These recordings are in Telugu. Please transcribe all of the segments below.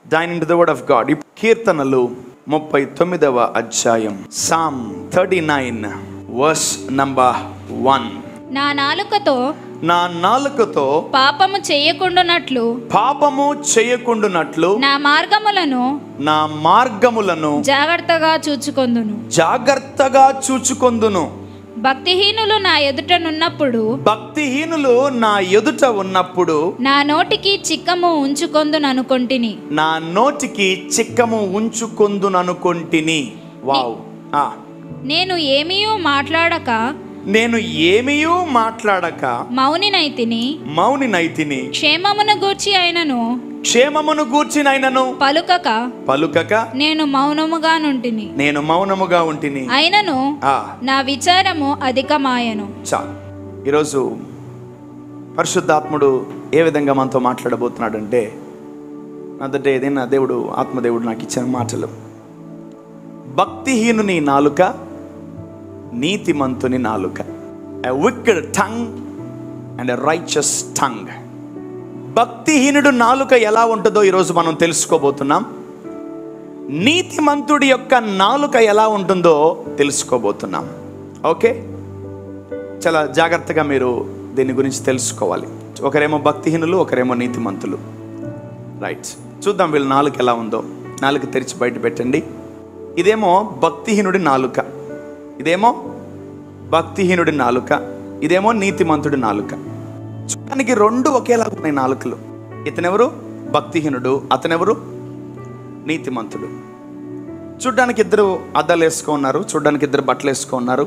Dyne in the word of God కీర్తనలు ముప్పై తొమ్మిదవ అధ్యాయం psalm thirty nine verse number one నా నాలుకతో నా నాలుకతో పాపము చేయకుండానట్లు పాపము చేయకుండునట్లు నా మార్గములను నా మార్గములను జాగ్రత్తగా చూచుకొందును జాగ్రత్తగా చూచుకొందును భక్తిహీనులు నా ఎదుటనున్నప్పుడు భక్తిహీనులు నా ఎదుట ఉన్నప్పుడు నా నోటికి చిక్కము ఉంచుకొందుననుకొంటిని నా నోటికి చిక్కము ఉంచుకొందుననుకొంటిని వావ్ ఆ, నేను ఏమీయూ మాట్లాడక నేను ఏమీయూ మాట్లాడక మౌనినైతిని మౌనినైతిని క్షేమమును గూర్చి అయినను క్షేమమును గూర్చినైనను పలుకక పలుకక నేను మౌనముగా నుంటిని నేను మౌనముగా ఉంటిని అయినను ఆ నా విచారము అధికమాయను చాలు ఈరోజు పరిశుద్ధాత్ముడు ఏ విధంగా మనతో మాట్లాడబోతున్నాడంటే అదంటే ఏదైనా దేవుడు ఆత్మదేవుడు నాకు ఇచ్చిన మాటలు భక్తిహీనుని నాలుక నీతిమంతుని నాలుక a wicked tongue and a righteous tongue భక్తిహీనుడు నాలుక ఎలా ఉంటుందో ఈరోజు మనం తెలుసుకోబోతున్నాం నీతిమంతుడి యొక్క నాలుక ఎలా ఉంటుందో తెలుసుకోబోతున్నాం ఓకే చాలా జాగ్రత్తగా మీరు దీని గురించి తెలుసుకోవాలి ఒకరేమో భక్తిహీనులు ఒకరేమో నీతిమంతులు రైట్ చూద్దాం వీళ్ళ నాలుక ఎలా ఉందో నాలుక తెరిచి బయట పెట్టండి ఇదేమో భక్తిహీనుడి నాలుక ఇదేమో భక్తిహీనుడి నాలుక ఇదేమో నీతిమంతుడి నాలుక చూడడానికి రెండు ఒకేలా ఉన్నాయి నాలుకలు ఇతనెవరు భక్తిహీనుడు అతనెవరు నీతిమంతుడు చూడ్డానికి ఇద్దరు అద్దాలు వేసుకున్నారు చూడ్డానికి ఇద్దరు బట్టలు వేసుకున్నారు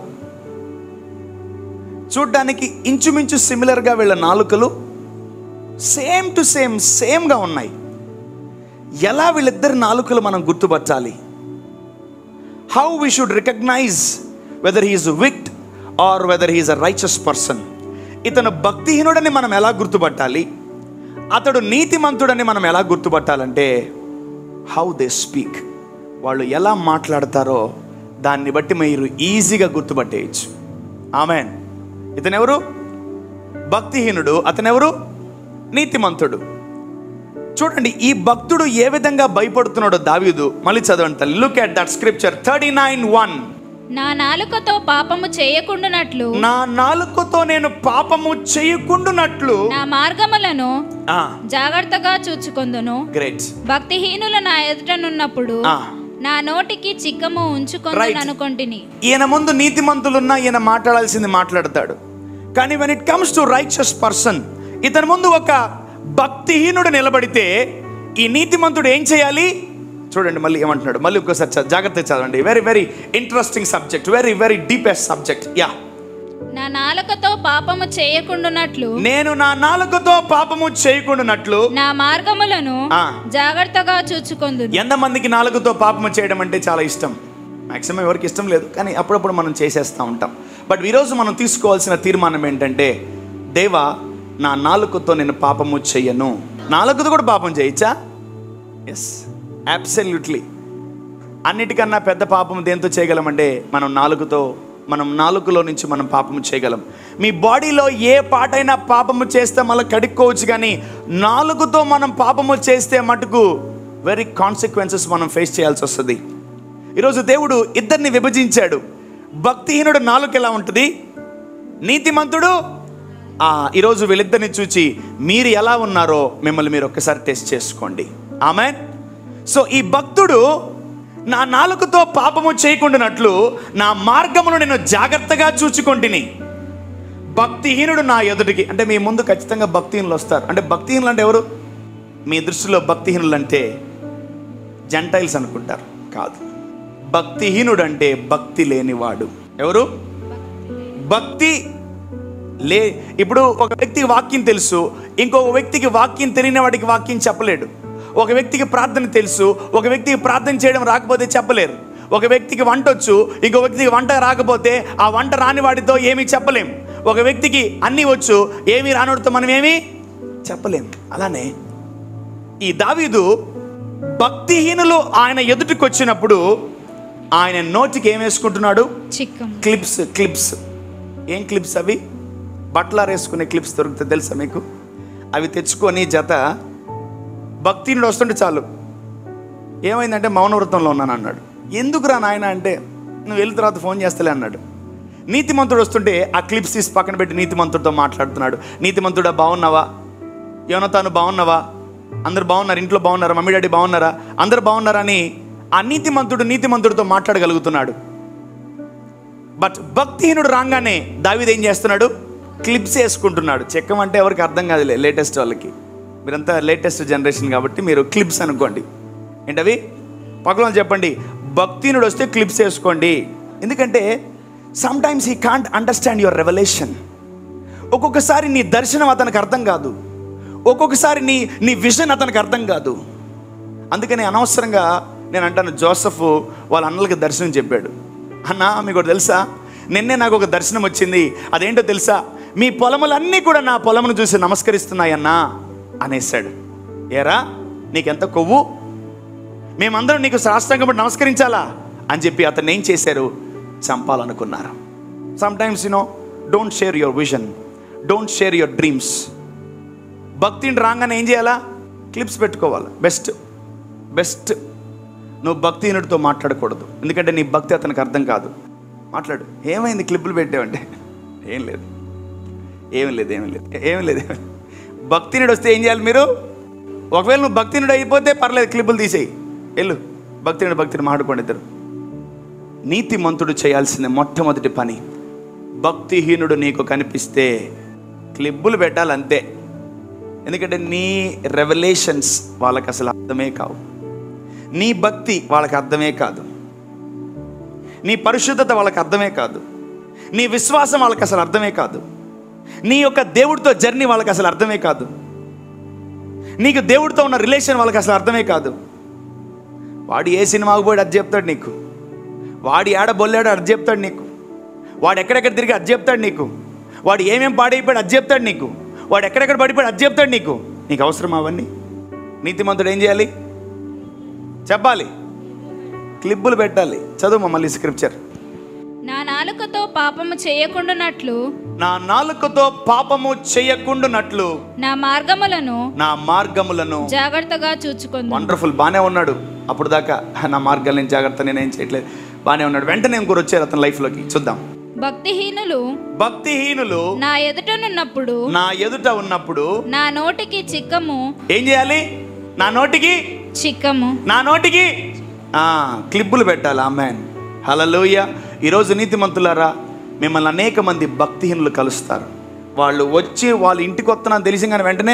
చూడ్డానికి ఇంచుమించు సిమిలర్గా వీళ్ళ నాలుకలు సేమ్ టు సేమ్ సేమ్గా ఉన్నాయి ఎలా వీళ్ళిద్దరి నాలుకలు మనం గుర్తుపట్టాలి how we should recognise whether he is wicked or whether he is a righteous person ఇతను భక్తిహీనుడని మనం ఎలా గుర్తుపట్టాలి అతడు నీతిమంతుడని మనం ఎలా గుర్తుపట్టాలంటే హౌ దే స్పీక్ వాళ్ళు ఎలా మాట్లాడతారో దాన్ని బట్టి మీరు ఈజీగా గుర్తుపట్టేయచ్చు ఆమెన్ ఇతనెవరు భక్తిహీనుడు అతనెవరు నీతిమంతుడు చూడండి ఈ భక్తుడు ఏ విధంగా భయపడుతున్నాడో దావీదు మళ్ళీ చదవండి look at that scripture thirty nine one నా నాలుకతో పాపము చేయకుండానట్లు నా నాలుకతో నేను పాపము చేయకుండునట్లు నా మార్గములను జాగ్రత్తగా చూచుకొందును గ్రేట్ భక్తిహీనులు నా ఎదుటనున్నప్పుడు ఆ. నా నోటికి చిక్కము ఉంచుకొందును అనుకొంటిని ఈయన ముందు నీతిమంతులున్నా ఈయన మాట్లాడాల్సింది మాట్లాడతాడు కానీ when it comes to righteous person ఇతని ముందు ఒక భక్తిహీనుడు నిలబడితే ఈ నీతిమంతుడు ఏం చేయాలి చూడండి మళ్ళీ ఏమంటున్నాడు మళ్ళీ ఇంకోసారి చ- జాగ్రత్తగా చదవండి very very interesting subject very very deepest subject yeah నా నాలుకతో పాపము చేయకుండానట్లు నేను నా నాలుకతో పాపము చేయకుండానట్లు నా మార్గములను ఆ. జాగ్రత్తగా చూచుకొందును ఎంతమందికి నాలుగుతో పాపము చేయడం అంటే చాలా ఇష్టం మాక్సిమం ఎవరికి ఇష్టం లేదు కానీ అప్పుడప్పుడు మనం చేసేస్తూ ఉంటాం బట్ ఈరోజు మనం తీసుకోవాల్సిన తీర్మానం ఏంటంటే దేవా నా నాలుకతో నేను పాపము చెయ్యను నాలుగుతో కూడా పాపం చేయొచ్చా ఎస్ అబ్సల్యూట్లీ అన్నిటికన్నా పెద్ద పాపం దేంతో చేయగలమంటే మనం నాలుగుతో మనం నాలుగులో నుంచి మనం పాపము చేయగలం మీ బాడీలో ఏ పాటైనా పాపము చేస్తే మళ్ళీ కడుక్కోవచ్చు కానీ నాలుగుతో మనం పాపము చేస్తే మటుకు వెరీ కాన్సిక్వెన్సెస్ మనం ఫేస్ చేయాల్సి వస్తుంది ఈరోజు దేవుడు ఇద్దరిని విభజించాడు భక్తిహీనుడు నాలుగు ఎలా ఉంటుంది నీతిమంతుడు ఆ, ఈరోజు వీళ్ళిద్దరిని చూచి మీరు ఎలా ఉన్నారో మిమ్మల్ని మీరు ఒక్కసారి టెస్ట్ చేసుకోండి ఆమె సో ఈ భక్తుడు నా నాలుకతో పాపము చేయకుండానట్లు నా మార్గమును నేను జాగ్రత్తగా చూచుకొంటిని భక్తిహీనుడు నా ఎదుటికి అంటే మీ ముందు ఖచ్చితంగా భక్తిహీనులు వస్తారు అంటే భక్తిహీనులు అంటే ఎవరు మీ దృష్టిలో భక్తిహీనులు అంటే జంటైల్స్ అనుకుంటారు కాదు భక్తిహీనుడు అంటే భక్తి లేనివాడు ఎవరు భక్తి లే ఇప్పుడు ఒక వ్యక్తికి వాక్యం తెలుసు ఇంకొక వ్యక్తికి వాక్యం తెలియని వాడికి వాక్యం చెప్పలేడు ఒక వ్యక్తికి ప్రార్థన తెలుసు ఒక వ్యక్తికి ప్రార్థన చేయడం రాకపోతే చెప్పలేరు ఒక వ్యక్తికి వంట వచ్చు ఇంకో వ్యక్తికి వంట రాకపోతే ఆ వంట రాని వాడితో ఏమీ చెప్పలేం ఒక వ్యక్తికి అన్నీ వచ్చు ఏమీ రానివాడితో మనం ఏమీ చెప్పలేం అలానే ఈ దావీదు భక్తిహీనులు ఆయన ఎదుటికి వచ్చినప్పుడు ఆయన నోటికి ఏం వేసుకుంటున్నాడు చిక్కం క్లిప్స్ క్లిప్స్ ఏం క్లిప్స్ అవి బట్టలారేసుకునే క్లిప్స్ దొరుకుతాయి తెలుసా మీకు అవి తెచ్చుకొని జత భక్తినుడు వస్తుంటే చాలు ఏమైందంటే మౌనవ్రతంలో ఉన్నాను అన్నాడు ఎందుకురా నాయన అంటే నువ్వు వెళ్ళిన తర్వాత ఫోన్ చేస్తలే అన్నాడు నీతిమంతుడు వస్తుంటే ఆ క్లిప్స్ తీసి పక్కన పెట్టి నీతిమంతుడితో మాట్లాడుతున్నాడు నీతిమంతుడా బాగున్నావా యోనతాను బాగున్నావా అందరు బాగున్నారు ఇంట్లో బాగున్నారా మమ్మీ డాడీ బాగున్నారా అందరు బాగున్నారా అని ఆ నీతిమంతుడు నీతిమంతుడితో మాట్లాడగలుగుతున్నాడు బట్ భక్తిహీనుడు రాగానే దావీద్ ఏం చేస్తున్నాడు క్లిప్స్ వేసుకుంటున్నాడు చెక్కం అంటే ఎవరికి అర్థం కాదులే లేటెస్ట్ వాళ్ళకి మీరంతా లేటెస్ట్ జనరేషన్ కాబట్టి మీరు క్లిప్స్ అనుకోండి ఏంటవి పక్కన వాళ్ళు చెప్పండి భక్తిహీనుడు వస్తే క్లిప్స్ వేసుకోండి ఎందుకంటే sometimes he can't understand your revolution ఒక్కొక్కసారి నీ దర్శనం అతనికి అర్థం కాదు ఒక్కొక్కసారి నీ నీ విజన్ అతనికి అర్థం కాదు అందుకని అనవసరంగా నేను అంటాను జోసఫ్ వాళ్ళ అన్నలకి దర్శనం చెప్పాడు అన్న మీకు ఒకటి తెలుసా నిన్నే నాకు ఒక దర్శనం వచ్చింది అదేంటో తెలుసా మీ పొలములన్నీ కూడా నా పొలమును చూసి నమస్కరిస్తున్నాయన్నా అనేసాడు ఏరా నీకెంత కొవ్వు మేమందరం నీకు సాష్టాంగం పడి నమస్కరించాలా అని చెప్పి అతన్ని ఏం చేశారు చంపాలనుకున్నారు sometimes you know don't share your vision don't share your dreams భక్తిని రాగానే ఏం చేయాలా క్లిప్స్ పెట్టుకోవాలి బెస్ట్ బెస్ట్ నువ్వు భక్తిహీనుడితో మాట్లాడకూడదు ఎందుకంటే నీ భక్తి అతనికి అర్థం కాదు మాట్లాడు ఏమైంది క్లిప్పులు పెట్టావంటే ఏం లేదు ఏమీ లేదు ఏమీ లేదు ఏమీ లేదు ఏమీ లేదు. భక్తినుడు వస్తే ఏం చేయాలి మీరు ఒకవేళ నువ్వు భక్తినుడు అయిపోతే పర్లేదు క్లిప్పులు తీసేయి వెళ్ళు భక్తినుడు భక్తిని మాట్లాడుకోండి ఇద్దరు నీతిమంతుడు చేయాల్సిన మొట్టమొదటి పని భక్తిహీనుడు నీకు కనిపిస్తే క్లిబ్బులు పెట్టాలంతే ఎందుకంటే నీ రెవల్యూషన్స్ వాళ్ళకి అసలు అర్థమే కావు నీ భక్తి వాళ్ళకి అర్థమే కాదు నీ పరిశుద్ధత వాళ్ళకి అర్థమే కాదు నీ విశ్వాసం వాళ్ళకి అసలు అర్థమే కాదు నీ యొక్క దేవుడితో జర్నీ వాళ్ళకి అసలు అర్థమే కాదు నీకు దేవుడితో ఉన్న రిలేషన్ వాళ్ళకి అసలు అర్థమే కాదు వాడు ఏ సినిమాకు పోయి అది చెప్తాడు నీకు వాడు ఏడ బొల్లాడు అది చెప్తాడు నీకు వాడు ఎక్కడెక్కడ తిరిగి అది చెప్తాడు నీకు వాడు ఏమేం పాడైపోయాడు అది చెప్తాడు నీకు వాడు ఎక్కడెక్కడ పడిపోయాడు అది చెప్తాడు నీకు నీకు అవసరం అవన్నీ నీతిమంతుడు ఏం చేయాలి చెప్పాలి క్లిప్పులు పెట్టాలి చదువు మళ్ళీ స్క్రిప్చర్ నా నాలుకతో పాపము చేయకుండానట్లు నా నాలుకతో పాపము చేయకుండానట్లు నా మార్గములను నా మార్గములను జాగ్రత్తగా చూచుకుందు వండర్ఫుల్ బాగానే ఉన్నాడు అప్పుడు దాకా నా మార్గాలు నేను జాగ్రత్త నేనేం చేయట్లేదు బాగానే ఉన్నాడు వెంటనే ఇంకొకరు వచ్చారు అతని లైఫ్లోకి చూద్దాం భక్తిహీనులు భక్తిహీనులు నా ఎదుటనున్నప్పుడు నా ఎదుట ఉన్నప్పుడు నా నోటికి చిక్కము ఏం చేయాలి నా నోటికి చిక్కము నా నోటికి ఆ, క్లిప్పులు పెట్టాలి అమ్మాయి హలలోయ ఈరోజు నీతిమంతులారా మిమ్మల్ని అనేక మంది భక్తిహీనులు కలుస్తారు వాళ్ళు వచ్చి వాళ్ళ ఇంటికి వస్తున్నాను తెలిసింగానే వెంటనే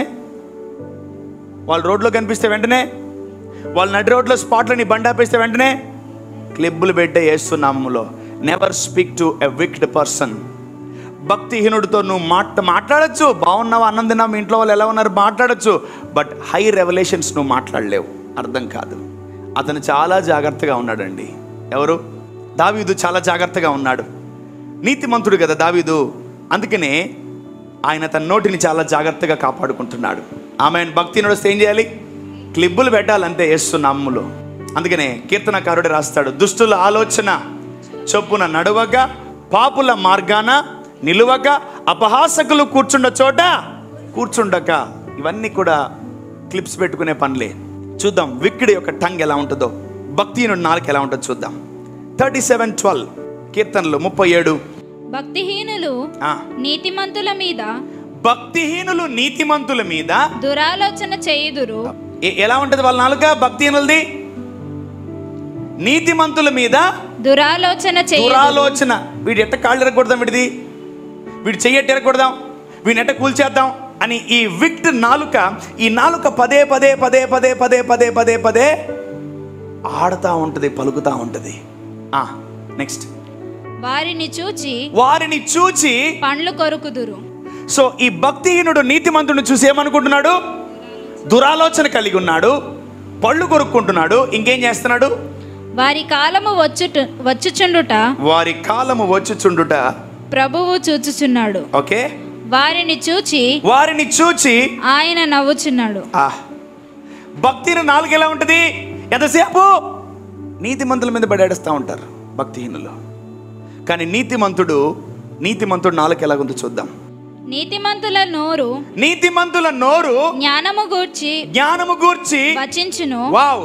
వాళ్ళు రోడ్లో కనిపిస్తే వెంటనే వాళ్ళు నడి రోడ్లో స్పాట్లో నీ బండి ఆపేస్తే వెంటనే క్లిప్పులు పెట్టే వేస్తున్నాములో never speak to a wicked person భక్తిహీనుడితో నువ్వు మాట మాట్లాడచ్చు బాగున్నావా అన్నం తిన్నా మీ ఇంట్లో వాళ్ళు ఎలా ఉన్నారు మాట్లాడచ్చు బట్ హై రెవల్యూషన్స్ నువ్వు మాట్లాడలేవు అర్థం కాదు అతను చాలా జాగ్రత్తగా ఉన్నాడండి ఎవరు దావీదు చాలా జాగ్రత్తగా ఉన్నాడు నీతిమంతుడు కదా దావీదు అందుకనే ఆయన తన నోటిని చాలా జాగ్రత్తగా కాపాడుకుంటున్నాడు ఆమె భక్తి నడిస్తే ఏం చేయాలి క్లిబ్బులు పెట్టాలంతే వేస్తున్నాములో అందుకనే కీర్తనకారుడు రాస్తాడు దుష్టుల ఆలోచన చొప్పున నడువగా పాపుల మార్గాన నిలువక అపహాసకులు కూర్చుండ చోట కూర్చుండక ఇవన్నీ కూడా క్లిప్స్ పెట్టుకునే పనులే చూద్దాం విక్కిడి యొక్క టంగ్ ఎలా ఉంటుందో భక్తిహీనుడి నాలుక ఎలా ఉంటుందో చూద్దాం థర్టీ సెవెన్ ట్వెల్వ్ కీర్తనలు ముప్పై ఏడు భక్తిహీనులు నీతిమంతుల మీద భక్తిహీనులు నీతిమంతుల మీద దురాలోచన చేయుదురు ఎ- ఎలా ఉంటుంది వాళ్ళ నాలుక భక్తిహీనులది నీతిమంతుల మీద దురాలోచన చేయుదురు దురాలోచన వీడు ఎట్ట కాళ్ళు ఎరగకూడదాం వీడిది వీడు చెయ్యట్టు ఎరగకూడదాం వీడిని ఎట్ట కూల్చేద్దాం అని ఈ విక్ట్ నాలుక ఈ నాలుక పదే పదే పదే పదే పదే పదే పదే పదే ఆడుతూ ఉంటుంది పలుకుతూ ఉంటుంది నెక్స్ట్ వారిని చూచి వారిని చూచి పండ్లు కొరుకుదురు సో ఈ భక్తిహీనుడు నీతిమంతుడిని చూసి ఏమనుకుంటున్నాడు దురాలోచన కలిగి ఉన్నాడు పళ్ళు కొరుక్కుంటున్నాడు ఇంకేం చేస్తున్నాడు వారి కాలము వచ్చుట వచ్చుచుండుట వారి కాలము వచ్చుచుండుట ప్రభువు చూచుచున్నాడు ఓకే వారిని చూచి వారిని చూచి ఆయన నవ్వుచున్నాడు ఆ భక్తిని నాలుగు ఎలా ఉంటుంది ఎంతసేపు నీతిమంతుల మీద పడేడుస్తూ ఉంటారు భక్తిహీనులు కానీ నీతిమంతుడు నీతిమంతుడు నాలుగు ఎలాగుందో చూద్దాం నీతిమంతుల నోరు నీతిమంతుల నోరు జ్ఞానము గూర్చి జ్ఞానము గూర్చి వచించును వావ్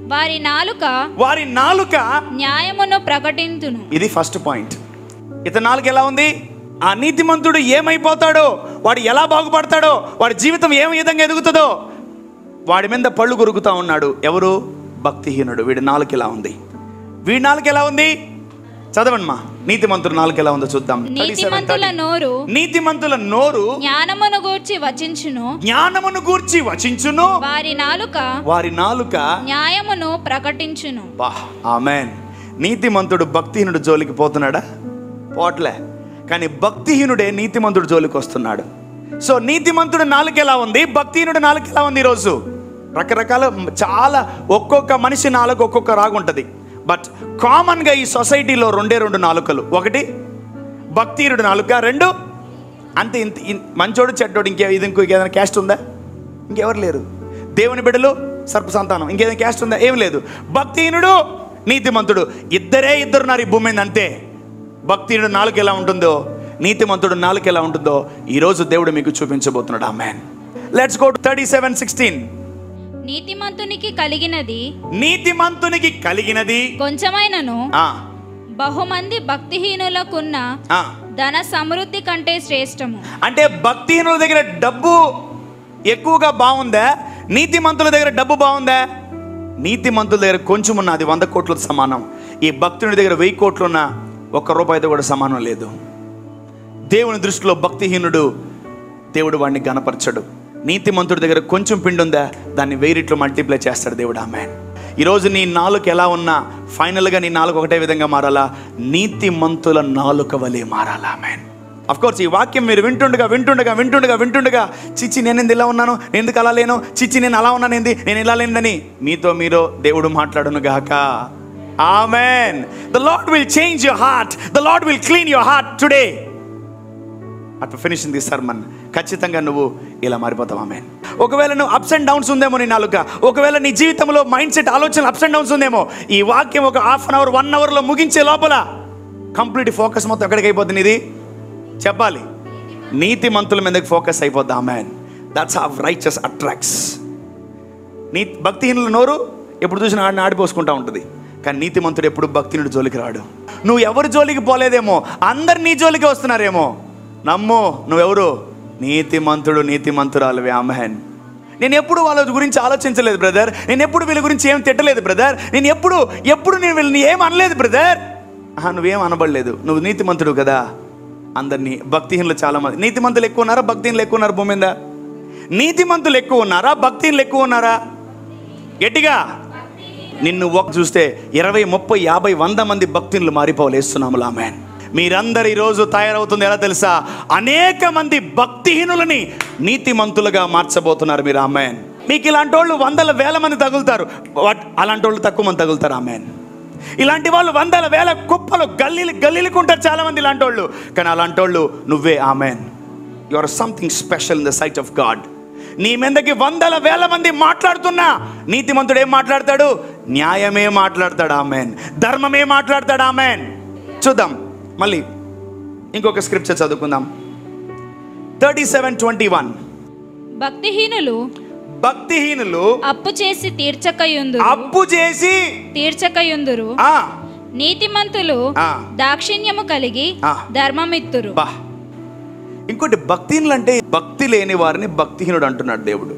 వారి నాలుక వారి నాలుక న్యాయమును ప్రకటింతును ఇది ఫస్ట్ పాయింట్ ఇతని నాలుక ఎలా ఉంది ఆ నీతిమంతుడు ఏమైపోతాడో వాడు ఎలా బాగుపడతాడో వాడి జీవితం ఏ విధంగా ఎదుగుతుందో వాడి మీద పళ్ళు కొరుకుతా ఉన్నాడు ఎవరు భక్తిహీనుడు వీడి నాలుక ఎలా ఉంది వీడి నాలుక ఎలా ఉంది చదవండి మా నీతిమంతుడు నాలుక ఎలా ఉందో చూద్దాం 37, నీతిమంతుల 30. నోరు నీతిమంతుల నోరు జ్ఞానమును గూర్చి వచించును జ్ఞానమును గూర్చి వచించును వారి నాలుక వారి నాలుక న్యాయమును ప్రకటించును బా ఆమెన్ నీతిమంతుడు భక్తిహీనుడు జోలికి పోతున్నాడా పోట్లే కానీ భక్తిహీనుడే నీతిమంతుడు జోలికి వస్తున్నాడు సో నీతిమంతుడు నాలుక ఎలా ఉంది భక్తిహీనుడు నాలుక ఎలా ఉంది ఈరోజు రకరకాల చాలా ఒక్కొక్క మనిషి నాలుక ఒక్కొక్క రాగుంటుంది బట్ కామన్గా ఈ సొసైటీలో రెండే రెండు నాలుకలు ఒకటి భక్తిహీనుడు నాలుక రెండు అంతే ఇంత ఇన్- మంచోడు చెడ్డోడు ఇంకే ఇది ఇంకో ఏదైనా క్యాస్ట్ ఉందా ఇంకెవరు లేరు దేవుని బిడ్డలు సర్ప సంతానం ఇంకేదైనా క్యాస్ట్ ఉందా ఏం లేదు భక్తిహీనుడు నీతిమంతుడు ఇద్దరే ఇద్దరున్నారు ఈ భూమి మీద అంతే భక్తిహీనుడు నాలుగు ఎలా ఉంటుందో నీతిమంతుడు నాలుగు ఎలా ఉంటుందో ఈరోజు దేవుడు మీకు చూపించబోతున్నాడు ఆ man let's go thirty seven sixteen నీతిమంతునికి కలిగినది నీతిమంతునికి కలిగినది కొంచెమైనను ఆ, బహుమంది భక్తిహీనులకున్న ఆ. ధన సమృద్ధి కంటే శ్రేష్టము అంటే భక్తిహీనుల దగ్గర డబ్బు ఎక్కువగా బాగుందా నీతిమంతుల దగ్గర డబ్బు బాగుందా నీతిమంతుల దగ్గర కొంచెం ఉన్న అది వంద కోట్లకు సమానం ఈ భక్తుని దగ్గర వెయ్యి కోట్లున్న ఒక్క రూపాయితో కూడా సమానం లేదు దేవుని దృష్టిలో భక్తిహీనుడు దేవుడు వాడిని గనపరచడు నీతిమంతుడి దగ్గర కొంచెం పిండి ఉందా దాన్ని వెయ్యి రెట్లు మల్టిప్లై చేస్తాడు దేవుడు ఆమె ఈరోజు నీ నాలుక ఎలా ఉన్నా ఫైనల్గా నీ నాలుక ఒకటే విధంగా మారాలా నీతిమంతుల నాలుక వలె మారాలా ఆమె అఫ్ కోర్స్ ఈ వాక్యం మీరు వింటుండగా వింటుండగా వింటుండగా వింటుండగా చిచ్చి నేను ఎందుకు ఇలా ఉన్నాను నేను ఎందుకు అలా లేను చిచ్చి నేను అలా ఉన్నాను ఏంది నేను ఇలా లేనిదని మీతో మీరు దేవుడు మాట్లాడును గాక amen the Lord will change your heart the Lord will clean your heart today at finishing the sermon ఖచ్చితంగా నువ్వు ఇలా మారిపోతావు ఆమె ఒకవేళ నువ్వు అప్స్ అండ్ డౌన్స్ ఉందేమో నీ నాలుక ఒకవేళ నీ జీవితంలో మైండ్ సెట్ ఆలోచన అప్స్ అండ్ డౌన్స్ ఉందేమో ఈ వాక్యం ఒక హాఫ్ అన్ అవర్ వన్ అవర్లో ముగించే లోపల కంప్లీట్ ఫోకస్ మొత్తం ఎక్కడికి అయిపోతుంది ఇది చెప్పాలి నీతి మంతుల మీదకి ఫోకస్ అయిపోద్ది ఆమె దట్స్ హావ్ రైచస్ అట్రాక్ట్స్ నీ భక్తిహీనుల నోరు ఎప్పుడు చూసినా ఆడిని ఆడిపోసుకుంటా ఉంటుంది కానీ నీతిమంతుడు ఎప్పుడు భక్తినుడు జోలికి రాడు నువ్వు ఎవరి జోలికి పోలేదేమో అందరు నీ జోలికి వస్తున్నారేమో నమ్ము నువ్వెవరు నీతిమంతుడు నీతిమంతురాలువే ఆమెన్ నేను ఎప్పుడు వాళ్ళ గురించి ఆలోచించలేదు బ్రదర్ నేను ఎప్పుడు వీళ్ళ గురించి ఏం తిట్టలేదు బ్రదర్ నేను ఎప్పుడు ఎప్పుడు నేను వీళ్ళని ఏం అనలేదు బ్రదర్ ఆహా, నువ్వేం అనబడలేదు నువ్వు నీతిమంతుడు కదా అందరినీ భక్తిహీనులు చాలా మంది నీతిమంతులు ఎక్కువ ఉన్నారా భక్తిహీనులు ఎక్కువ ఉన్నారు భూమి మీద నీతిమంతులు ఎక్కువ ఉన్నారా భక్తిహీనులు ఎక్కువ ఉన్నారా గట్టిగా నిన్ను ఒక చూస్తే ఇరవై ముప్పై యాభై వంద మంది భక్తులు మారిపోలేస్తున్నాములు ఆమె మీరందరు ఈరోజు తయారవుతుంది ఎలా తెలుసా అనేక మంది భక్తిహీనులని నీతిమంతులుగా మార్చబోతున్నారు మీరు ఆమె మీకు ఇలాంటి వాళ్ళు వందల వేల మంది తగులుతారు వాట్ అలాంటి వాళ్ళు తక్కువ మంది తగులుతారు ఆమె ఇలాంటి వాళ్ళు వందల వేల కుప్పలు గల్లీలు గల్లీలకు ఉంటారు చాలా మంది ఇలాంటి వాళ్ళు కానీ అలాంటి వాళ్ళు నువ్వే amen you are something special in the sight of God నీ మీదకి వందల వేల మంది మాట్లాడుతున్నా నీతిమంతుడు ఏం మాట్లాడతాడు న్యాయమే మాట్లాడతాడు ఆమెన్ ధర్మమే మాట్లాడతాడు ఆమెన్ చూద్దాం మళ్ళీ ఇంకొక స్క్రిప్చర్ చదువుకుందాం థర్టీ సెవెన్ ట్వంటీ వన్ భక్తిహీనులు భక్తిహీనులు అప్పు చేసి తీర్చకయుందురు అప్పు చేసి తీర్చకయుందురు ఆ నీతిమంతులు ఆ. దాక్షిణ్యము కలిగి ఆ. ధర్మమిత్తురు బా ఇంకోటి భక్తిహీనులు అంటే భక్తి లేని వారిని భక్తిహీనుడు అంటున్నాడు దేవుడు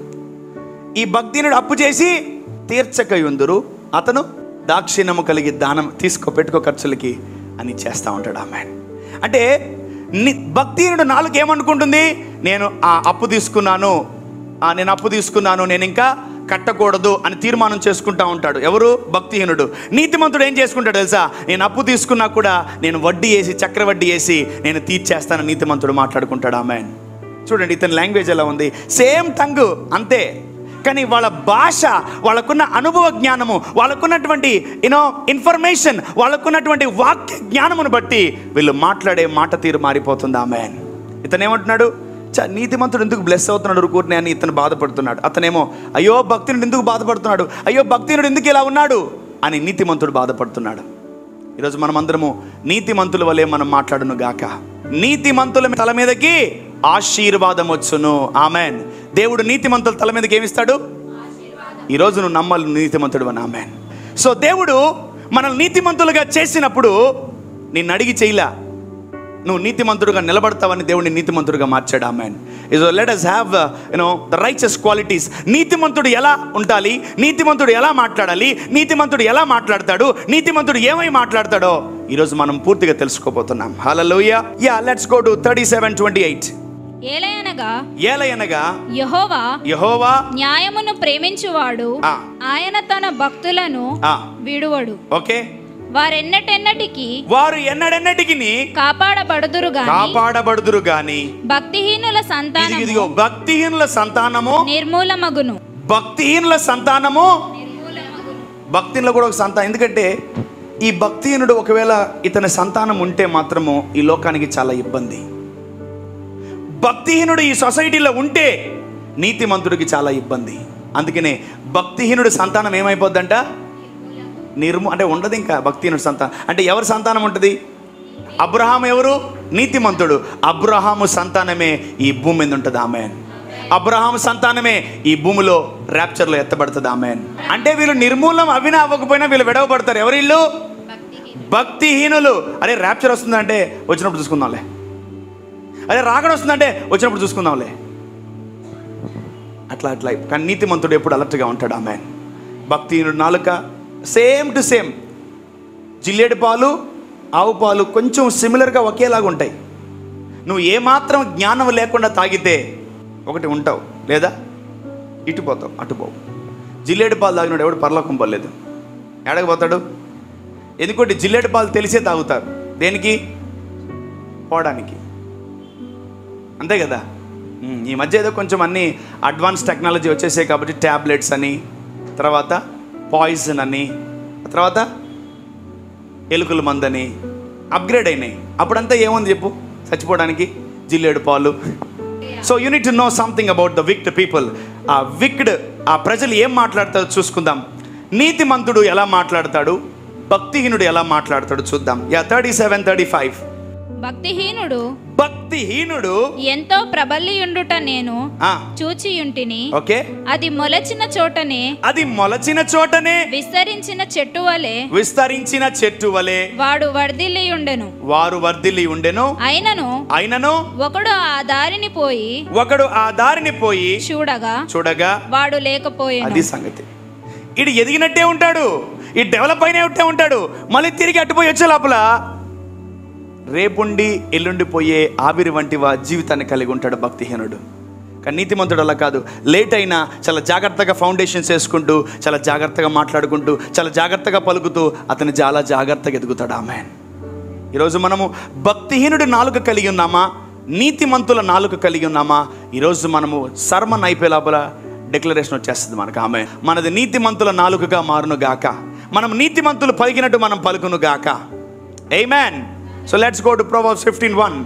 ఈ భక్తిహీనుడు అప్పు చేసి తీర్చకయుందురు అతను దాక్షిణ్యము కలిగి దానం తీసుకో పెట్టుకో ఖర్చులకి అని చేస్తూ ఉంటాడు ఆమె అంటే ని- భక్తిహీనుడు నాలుగు ఏమనుకుంటుంది నేను ఆ అప్పు తీసుకున్నాను ఆ నేను అప్పు తీసుకున్నాను నేను ఇంకా కట్టకూడదు అని తీర్మానం చేసుకుంటా ఉంటాడు ఎవరు భక్తిహీనుడు నీతిమంతుడు ఏం చేసుకుంటాడు తెలుసా నేను అప్పు తీసుకున్నా కూడా నేను వడ్డీ వేసి చక్రవడ్డీ వేసి నేను తీర్చేస్తాను నీతిమంతుడు మాట్లాడుకుంటాడు ఆమె చూడండి ఇతని లాంగ్వేజ్ ఎలా ఉంది సేమ్ టంగ్ అంతే కానీ వాళ్ళ భాష వాళ్ళకున్న అనుభవ జ్ఞానము వాళ్ళకున్నటువంటి యూనో ఇన్ఫర్మేషన్ వాళ్ళకున్నటువంటి వాక్య జ్ఞానమును బట్టి వీళ్ళు మాట్లాడే మాట తీరు మారిపోతుంది ఆమె ఇతను ఏమంటున్నాడు చ నీతిమంతుడు ఎందుకు బ్లెస్ అవుతున్నాడు కూర్నే అని ఇతను బాధపడుతున్నాడు అతనేమో అయ్యో భక్తునుడు ఎందుకు బాధపడుతున్నాడు అయ్యో భక్తినుడు ఎందుకు ఇలా ఉన్నాడు అని నీతిమంతుడు బాధపడుతున్నాడు ఈరోజు మనమందరము నీతిమంతుల వలె మనం మాట్లాడును గాక నీతిమంతుల తల మీదకి ఆశీర్వాదం వచ్చును ఆమెన్ దేవుడు నీతిమంతుల తల మీదకి ఏమిస్తాడు ఈరోజు నువ్వు నమ్మాలి నువ్వు నీతిమంతుడు అని ఆమె సో దేవుడు మనల్ని నీతిమంతులుగా చేసినప్పుడు నిన్ను అడిగి చేయలే నువ్వు నీతిమంతుడుగా నిలబడతావని దేవుడిని నీతిమంతుడుగా మార్చాడు ఆమె is let us have you know the righteous qualities నీతిమంతుడు ఎలా ఉండాలి నీతిమంతుడు ఎలా మాట్లాడాలి నీతిమంతుడు ఎలా మాట్లాడతాడు నీతిమంతుడు ఏమై మాట్లాడతాడో ఈరోజు మనం పూర్తిగా తెలుసుకోబోతున్నాం hallelujah yeah let's go to thirty seven twenty eight ఏలయనగా ఏలయనగా యహోవా యహోవా న్యాయమును ప్రేమించువాడు ఆ. ఆయన తన భక్తులను ఆ, విడువడు ఓకే వారెన్నటెన్నటికి వారు ఎన్నడెన్నటికి కాపాడబడుదురు గాని కాపాడబడుదురు గాని భక్తిహీనుల ఇది సంతానము ఇదిగో భక్తిహీనుల సంతానము నిర్మూలమగును భక్తిహీనుల సంతానము భక్తిలో కూడా ఒక సంతానం ఎందుకంటే ఈ భక్తిహీనుడు ఒకవేళ ఇతని సంతానం ఉంటే మాత్రము ఈ లోకానికి చాలా ఇబ్బంది భక్తిహీనుడు ఈ సొసైటీలో ఉంటే నీతిమంతుడికి చాలా ఇబ్బంది అందుకనే భక్తిహీనుడు సంతానం ఏమైపోద్దంట నిర్ము అంటే ఉండదు ఇంకా భక్తిహీనుడు సంతానం అంటే ఎవరి సంతానం ఉంటుంది అబ్రహాం ఎవరు నీతిమంతుడు అబ్రహాము సంతానమే ఈ భూమి మీద ఉంటుంది ఆమె అబ్రహాము సంతానమే ఈ భూమిలో ర్యాప్చర్లో ఎత్తబడుతుంది ఆమె అంటే వీళ్ళు నిర్మూలం అవినా అవ్వకపోయినా వీళ్ళు విడవబడతారు ఎవరు వీళ్ళు భక్తిహీనులు అరే ర్యాప్చర్ వస్తుందంటే వచ్చినప్పుడు చూసుకుందాంలే అదే రాకడ వస్తుందంటే వచ్చినప్పుడు చూసుకుందాంలే అట్లా అట్లా కానీ నీతిమంతుడు ఎప్పుడు అలర్ట్గా ఉంటాడు ఆమె భక్తిహీనుడు నాలుక సేమ్ టు సేమ్ జిల్లేడు పాలు ఆవు పాలు కొంచెం సిమిలర్గా ఒకేలాగా ఉంటాయి నువ్వు ఏమాత్రం జ్ఞానం లేకుండా తాగితే ఒకటి ఉంటావు లేదా ఇటు పోతావు అటు పోవు జిల్లేడు పాలు తాగినాడు ఎవడు పరలోకం పోలేదు ఎడకపోతాడు ఎందుకంటే జిల్లేడు పాలు తెలిసే తాగుతారు దేనికి పోవడానికి అంతే కదా ఉమ్, ఈ మధ్య ఏదో కొంచెం అన్ని అడ్వాన్స్ టెక్నాలజీ వచ్చేసాయి కాబట్టి ట్యాబ్లెట్స్ అని తర్వాత పాయిజన్ అని తర్వాత ఎలుకల మందని అప్గ్రేడ్ అయినాయి అప్పుడంతా ఏముంది చెప్పు చచ్చిపోవడానికి జిల్లేడు పాలు so you need to know something about the wicked people uh wicked ఆ ప్రజలు ఏం మాట్లాడతారో చూసుకుందాం నీతిమంతుడు ఎలా మాట్లాడతాడు భక్తిహీనుడు ఎలా మాట్లాడతాడు చూద్దాం yeah thirty seven thirty five భక్తిహీనుడు భక్తిహీనుడు ఎంతో ప్రబల్లియుండుట నేను ఆ, చూచియుంటిని ఓకే అది మొలచిన చోటనే అది మొలచిన చోటనే విస్తరించిన చెట్టు వలె విస్తరించిన చెట్టు వలె వాడు వర్ధిల్లియుండెను వారు వర్ధిల్లి ఉండెను అయినను అయినను ఒకడు ఆ దారిని పోయి ఒకడు ఆ దారిని పోయి చూడగా చూడగా వాడు లేకపోయాను అది సంగతి ఇడు ఎదిగినట్టే ఉంటాడు ఈ డెవలప్ అయినట్టే ఉంటాడు మళ్ళీ తిరిగి అట్టుపోయి వచ్చే లోపల రేపుండి ఎల్లుండి పోయే ఆవిరి వంటి వా జీవితాన్ని కలిగి ఉంటాడు భక్తిహీనుడు కానీ నీతిమంతుడు అలా కాదు లేట్ అయినా చాలా జాగ్రత్తగా ఫౌండేషన్స్ వేసుకుంటూ చాలా జాగ్రత్తగా మాట్లాడుకుంటూ చాలా జాగ్రత్తగా పలుకుతూ అతను చాలా జాగ్రత్తగా ఎదుగుతాడు ఆమె ఈరోజు మనము భక్తిహీనుడి నాలుక కలిగి ఉన్నామా నీతిమంతుల నాలుక కలిగి ఉన్నామా ఈరోజు మనము సర్మన్ అయిపోయే లోపల డిక్లరేషన్ వచ్చేస్తుంది మనకు ఆమె మనది నీతిమంతుల నాలుకగా మారును గాక మనం నీతిమంతులు పలికినట్టు మనం పలుకును గాక man so let's go to Proverbs fifteen one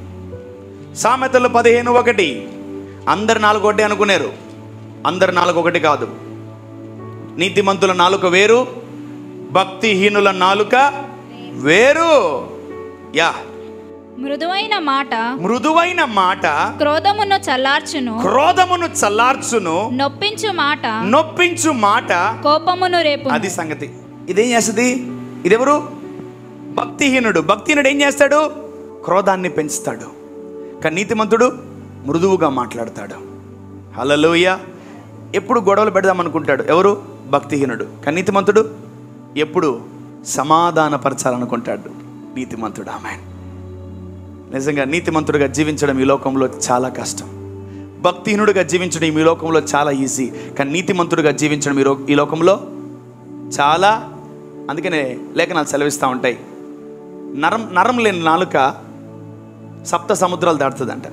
సామెతలు పదిహేను ఒకటి అందరు నాలుగు ఒకటి అనుకున్నారు అందరు నాలుగు ఒకటి కాదు నీతిమంతుల నాలుక వేరు భక్తిహీనుల నాలుక వేరు యా మృదువైన మాట మృదువైన మాట క్రోధమును చల్లార్చును క్రోధమును చల్లార్చును నొప్పించు మాట నొప్పించు మాట కోపమును రేపు అది సంగతి ఇదేం చేస్తుంది ఇదెవరు భక్తిహీనుడు భక్తిహీనుడు ఏం చేస్తాడు క్రోధాన్ని పెంచుతాడు కానీ నీతిమంతుడు మృదువుగా మాట్లాడతాడు హలలోయ ఎప్పుడు గొడవలు పెడదాం అనుకుంటాడు ఎవరు భక్తిహీనుడు కానీ నీతిమంతుడు ఎప్పుడు సమాధానపరచాలనుకుంటాడు నీతిమంతుడు ఆమె నిజంగా నీతిమంతుడిగా జీవించడం ఈ లోకంలో చాలా కష్టం భక్తిహీనుడిగా జీవించడం ఈ లోకంలో చాలా ఈజీ కానీ నీతిమంతుడిగా జీవించడం ఈ లో- ఈ లోకంలో చాలా అందుకనే లేఖనాలు సెలవిస్తూ ఉంటాయి నరం నరం లేని నాలుక సప్త సముద్రాలు దాటుతుందంట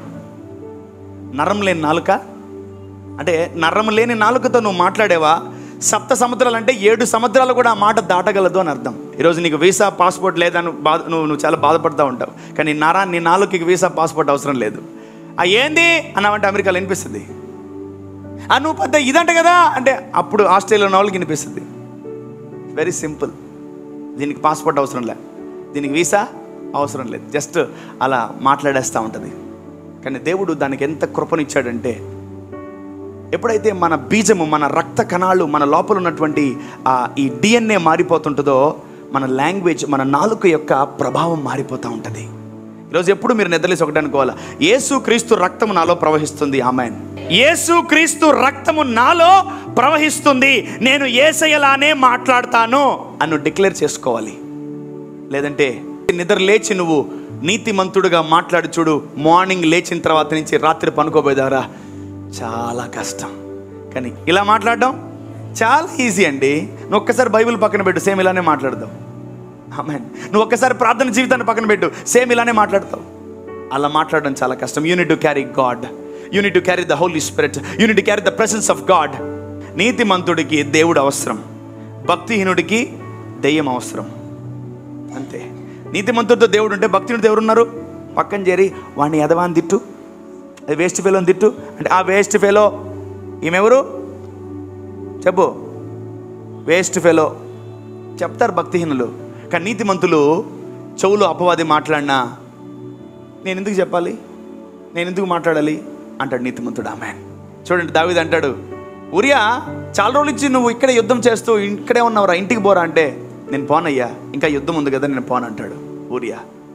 నరం లేని నాలుక అంటే నరం లేని నాలుకతో నువ్వు మాట్లాడేవా సప్త సముద్రాలు అంటే ఏడు సముద్రాలు కూడా ఆ మాట దాటగలదు అని అర్థం ఈరోజు నీకు వీసా పాస్పోర్ట్ లేదని బాధ నువ్వు నువ్వు చాలా బాధపడుతూ ఉంటావు కానీ నరా నీ నాలుగుకి వీసా పాస్పోర్ట్ అవసరం లేదు ఆ ఏంది అన్నావంటే అమెరికాలో వినిపిస్తుంది ఆ నువ్వు పెద్ద ఇదంట కదా అంటే అప్పుడు ఆస్ట్రేలియా ఉన్న వాళ్ళకి వినిపిస్తుంది వెరీ సింపుల్ దీనికి పాస్పోర్ట్ అవసరం లేదు దీనికి వీసా అవసరం లేదు జస్ట్ అలా మాట్లాడేస్తూ ఉంటుంది కానీ దేవుడు దానికి ఎంత కృపనిచ్చాడంటే ఎప్పుడైతే మన బీజము మన రక్త కణాలు మన లోపల ఉన్నటువంటి ఆ ఈ డిఎన్ఏ మారిపోతుంటుందో మన లాంగ్వేజ్ మన నాలుక యొక్క ప్రభావం మారిపోతూ ఉంటుంది ఈరోజు ఎప్పుడు మీరు నిద్రలేసి ఒకటి అనుకోవాలా యేసు క్రీస్తు రక్తము నాలో ప్రవహిస్తుంది ఆమెన్ యేసు క్రీస్తు రక్తము నాలో ప్రవహిస్తుంది నేను ఏసయ్యలానే మాట్లాడతాను అని డిక్లేర్ చేసుకోవాలి లేదంటే నిద్ర లేచి నువ్వు నీతిమంతుడుగా మాట్లాడి చూడు మార్నింగ్ లేచిన తర్వాత నుంచి రాత్రి పనుకోబోయేదారా చాలా కష్టం కానీ ఇలా మాట్లాడడం చాలా ఈజీ అండి నువ్వు ఒక్కసారి బైబిల్ పక్కన పెట్టు సేమ్ ఇలానే మాట్లాడదాం ఆమెన్ నువ్వు ఒక్కసారి ప్రార్థన జీవితాన్ని పక్కన పెట్టు సేమ్ ఇలానే మాట్లాడతావు అలా మాట్లాడడం చాలా కష్టం you need to carry God you need to carry the Holy Spirit you need to carry the presence of God నీతిమంతుడికి దేవుడు అవసరం భక్తిహీనుడికి దెయ్యం అవసరం అంతే నీతిమంతుడితో దేవుడు ఉంటే భక్తుడు దేవుడు ఉన్నారు పక్కన చేరి వాడిని ఎదవాని తిట్టు అది వేస్ట్ ఫెలోని తిట్టు అంటే ఆ వేస్ట్ ఫెలో ఈమెవరు చెప్పు వేస్ట్ ఫెలో చెప్తారు భక్తిహీనులు కానీ నీతిమంతులు చెవులో అపవాది మాట్లాడినా నేను ఎందుకు చెప్పాలి నేను ఎందుకు మాట్లాడాలి అంటాడు నీతిమంతుడు ఆమె చూడండి దావిది అంటాడు ఉరియా చాలా రోజులు ఇచ్చి నువ్వు ఇక్కడే యుద్ధం చేస్తూ ఇక్కడే ఉన్నావురా ఇంటికి పోరా అంటే నేను పోనయ్యా ఇంకా యుద్ధం ఉంది కదా నేను పోను అంటాడు ఊరియా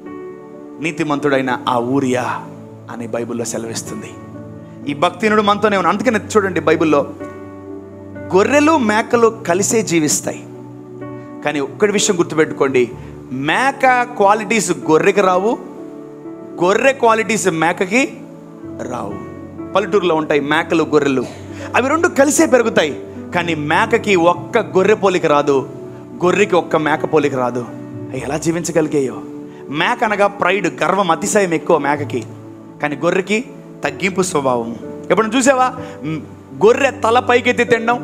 నీతిమంతుడైన ఆ ఊరియా అని బైబిల్లో సెలవిస్తుంది ఈ భక్తినుడు మనతోనే ఉన్నాడు అందుకని చూడండి బైబిల్లో గొర్రెలు మేకలు కలిసే జీవిస్తాయి కానీ ఒక్కటి విషయం గుర్తుపెట్టుకోండి మేక క్వాలిటీస్ గొర్రెకి రావు గొర్రె క్వాలిటీస్ మేకకి రావు పల్లెటూరులో ఉంటాయి మేకలు గొర్రెలు అవి రెండు కలిసే పెరుగుతాయి కానీ మేకకి ఒక్క గొర్రె పోలిక రాదు గొర్రెకి ఒక్క మేక పోలిక రాదు అవి ఎలా జీవించగలిగాయో మేక అనగా ప్రైడ్ గర్వం అతిశయం ఎక్కువ మేకకి కానీ గొర్రెకి తగ్గింపు స్వభావం ఎప్పుడు చూసావా మ్, గొర్రె తల పైకెత్తి తినడం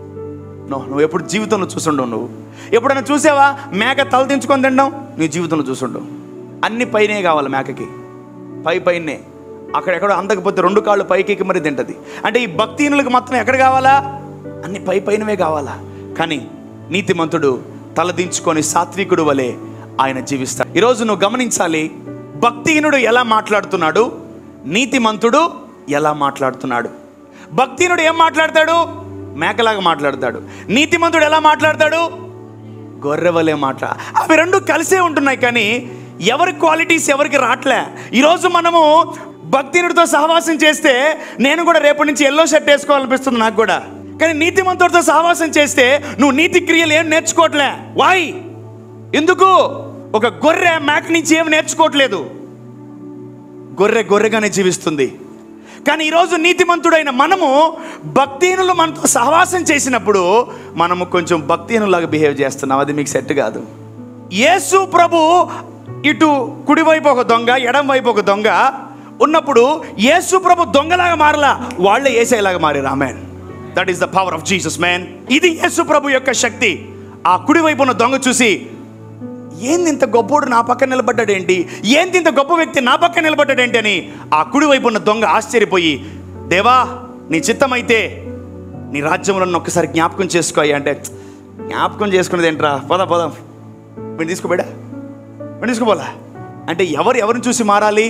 నో నువ్వు ఎప్పుడు జీవితంలో చూసుండవు నువ్వు ఎప్పుడైనా చూసావా మేక తల దించుకొని తినడం నీ జీవితంలో చూసుండవు అన్ని పైనే కావాలి మేకకి పై పైనే అక్కడెక్కడో అందకపోతే రెండు కాళ్ళు పైకి మరి తింటది అంటే ఈ భక్తిహీనులకు మొత్తం ఎక్కడ కావాలా అన్ని పై పైనవే కావాలా కానీ నీతిమంతుడు తల దించుకొని సాత్వికుడు వలె ఆయన జీవిస్తాడు ఈరోజు నువ్వు గమనించాలి భక్తిహీనుడు ఎలా మాట్లాడుతున్నాడు నీతిమంతుడు ఎలా మాట్లాడుతున్నాడు భక్తిహీనుడు ఏం మాట్లాడతాడు మేకలాగా మాట్లాడతాడు నీతిమంతుడు ఎలా మాట్లాడతాడు గొర్రెవలే మాట అవి రెండు కలిసే ఉంటున్నాయి కానీ ఎవరి క్వాలిటీస్ ఎవరికి రావట్లే ఈరోజు మనము భక్తినుడితో సహవాసం చేస్తే నేను కూడా రేపటి నుంచి ఎల్లో షర్ట్ వేసుకోవాలనిపిస్తుంది నాకు కూడా కానీ నీతిమంతుడితో సహవాసం చేస్తే నువ్వు నీతి క్రియలు ఏం నేర్చుకోవట్లే వాయ్ ఎందుకు ఒక గొర్రె మేక నుంచి ఏం నేర్చుకోవట్లేదు గొర్రె గొర్రెగానే జీవిస్తుంది కానీ ఈరోజు నీతిమంతుడైన మనము భక్తిహీనులు మనతో సహవాసం చేసినప్పుడు మనము కొంచెం భక్తిహీనులాగా బిహేవ్ చేస్తున్నాం అది మీకు సెట్ కాదు యేసు ప్రభు ఇటు కుడివైపు ఒక దొంగ ఎడం వైపు ఒక దొంగ ఉన్నప్పుడు యేసు ప్రభు దొంగలాగా మారలా వాళ్ళే ఏసేలాగా మారి Ramayan that is the power of Jesus man ఇది యేసు ప్రభు యొక్క శక్తి ఆ కుడివైపు ఉన్న దొంగ చూసి ఏంది ఇంత గొప్పోడు నా పక్కన నిలబడ్డాడేంటి ఏంది ఇంత గొప్ప వ్యక్తి నా పక్కన నిలబడ్డాడేంటి అని ఆ కుడివైపు ఉన్న దొంగ ఆశ్చర్యపోయి దేవా నీ చిత్తమైతే నీ రాజ్యంలో నన్ను ఒక్కసారి జ్ఞాపకం చేసుకో అయ్యా అంటే "ఛ్, జ్ఞాపకం చేసుకునేది ఏంట్రా పోదా పోదా వీడిని తీసుకోబేడా వీడిని తీసుకోపోలా అంటే ఎవరు ఎవరిని చూసి మారాలి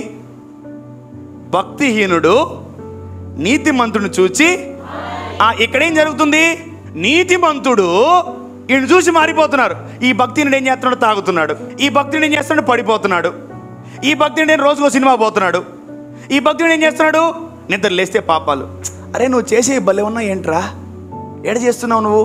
భక్తిహీనుడు నీతిమంతుడిని చూచి ఆ ఇక్కడేం జరుగుతుంది నీతిమంతుడు ఈయన చూసి మారిపోతున్నారు ఈ భక్తిని ఏం చేస్తున్నాడు తాగుతున్నాడు ఈ భక్తిని ఏం చేస్తున్నాడు పడిపోతున్నాడు ఈ భక్తిని నేను రోజుకో సినిమా పోతున్నాడు ఈ భక్తిని ఏం చేస్తున్నాడు నిద్ర లేస్తే పాపాలు అరే నువ్వు చేసే భలే ఉన్నా ఏంట్రా ఎడ చేస్తున్నావు నువ్వు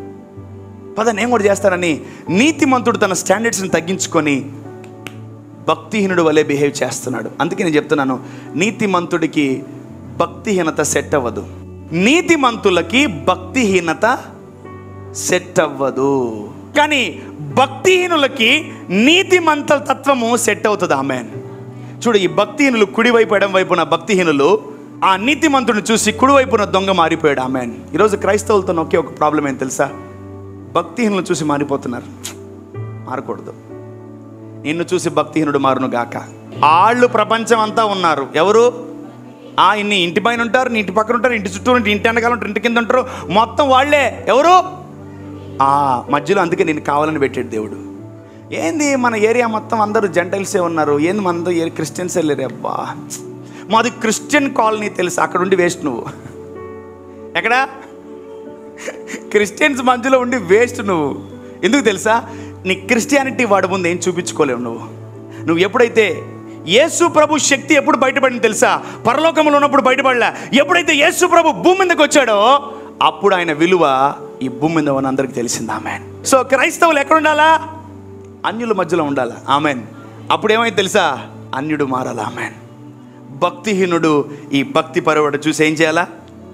పద నేను కూడా చేస్తానని నీతిమంతుడు తన స్టాండర్డ్స్ని తగ్గించుకొని భక్తిహీనుడు వలె బిహేవ్ చేస్తున్నాడు అందుకే నేను చెప్తున్నాను నీతిమంతుడికి భక్తిహీనత సెట్ అవ్వదు నీతిమంతులకి భక్తిహీనత సెట్ అవ్వదు కానీ భక్తిహీనులకి నీతిమంత తత్వము సెట్ అవుతుంది ఆమె చూడు ఈ భక్తిహీనులు కుడివైపు ఎడం వైపున భక్తిహీనులు ఆ నీతిమంతుడిని చూసి కుడివైపున దొంగ మారిపోయాడు ఆమె ఈరోజు క్రైస్తవులతో ఒకే ఒక ప్రాబ్లం ఏం తెలుసా భక్తిహీనులు చూసి మారిపోతున్నారు మారకూడదు నిన్ను చూసి భక్తిహీనుడు మారును గాక ఆళ్ళు ప్రపంచం అంతా ఉన్నారు ఎవరు ఆ ఇన్ని ఇంటి పైన ఉంటారు నీ ఇంటి పక్కన ఉంటారు ఇంటి చుట్టూ ఉంటారు ఇంటి వెనకాల ఉంటారు ఇంటి కింద ఉంటారు మొత్తం వాళ్ళే ఎవరు ఆ మధ్యలో అందుకే నేను కావాలని పెట్టాడు దేవుడు ఏంది మన ఏరియా మొత్తం అందరూ జెంటల్సే ఉన్నారు ఏంది మనతో ఏ క్రిస్టియన్సే లేరు అబ్బా మాది క్రిస్టియన్ కాలనీ తెలుసు అక్కడ ఉండి వేస్ట్ నువ్వు ఎక్కడా క్రిస్టియన్స్ మధ్యలో ఉండి వేస్ట్ నువ్వు ఎందుకు తెలుసా నీ క్రిస్టియానిటీ వాడి ముందు ఏం చూపించుకోలేవు నువ్వు నువ్వు ఎప్పుడైతే యేసు ప్రభు శక్తి ఎప్పుడు బయటపడింది తెలుసా పరలోకంలో ఉన్నప్పుడు బయటపడలే ఎప్పుడైతే యేసు ప్రభు భూమి మీదకి వచ్చాడో అప్పుడు ఆయన విలువ ఈ భూమి మీద ఉన్న అందరికి తెలిసింది ఆమె సో క్రైస్తవులు ఎక్కడ ఉండాలా అన్యుల మధ్యలో ఉండాలా ఆమెన్ అప్పుడు ఏమైంది తెలుసా అన్యుడు మారాలా ఆమెన్ భక్తిహీనుడు ఈ భక్తి పరువాడు చూసి ఏం చేయాలా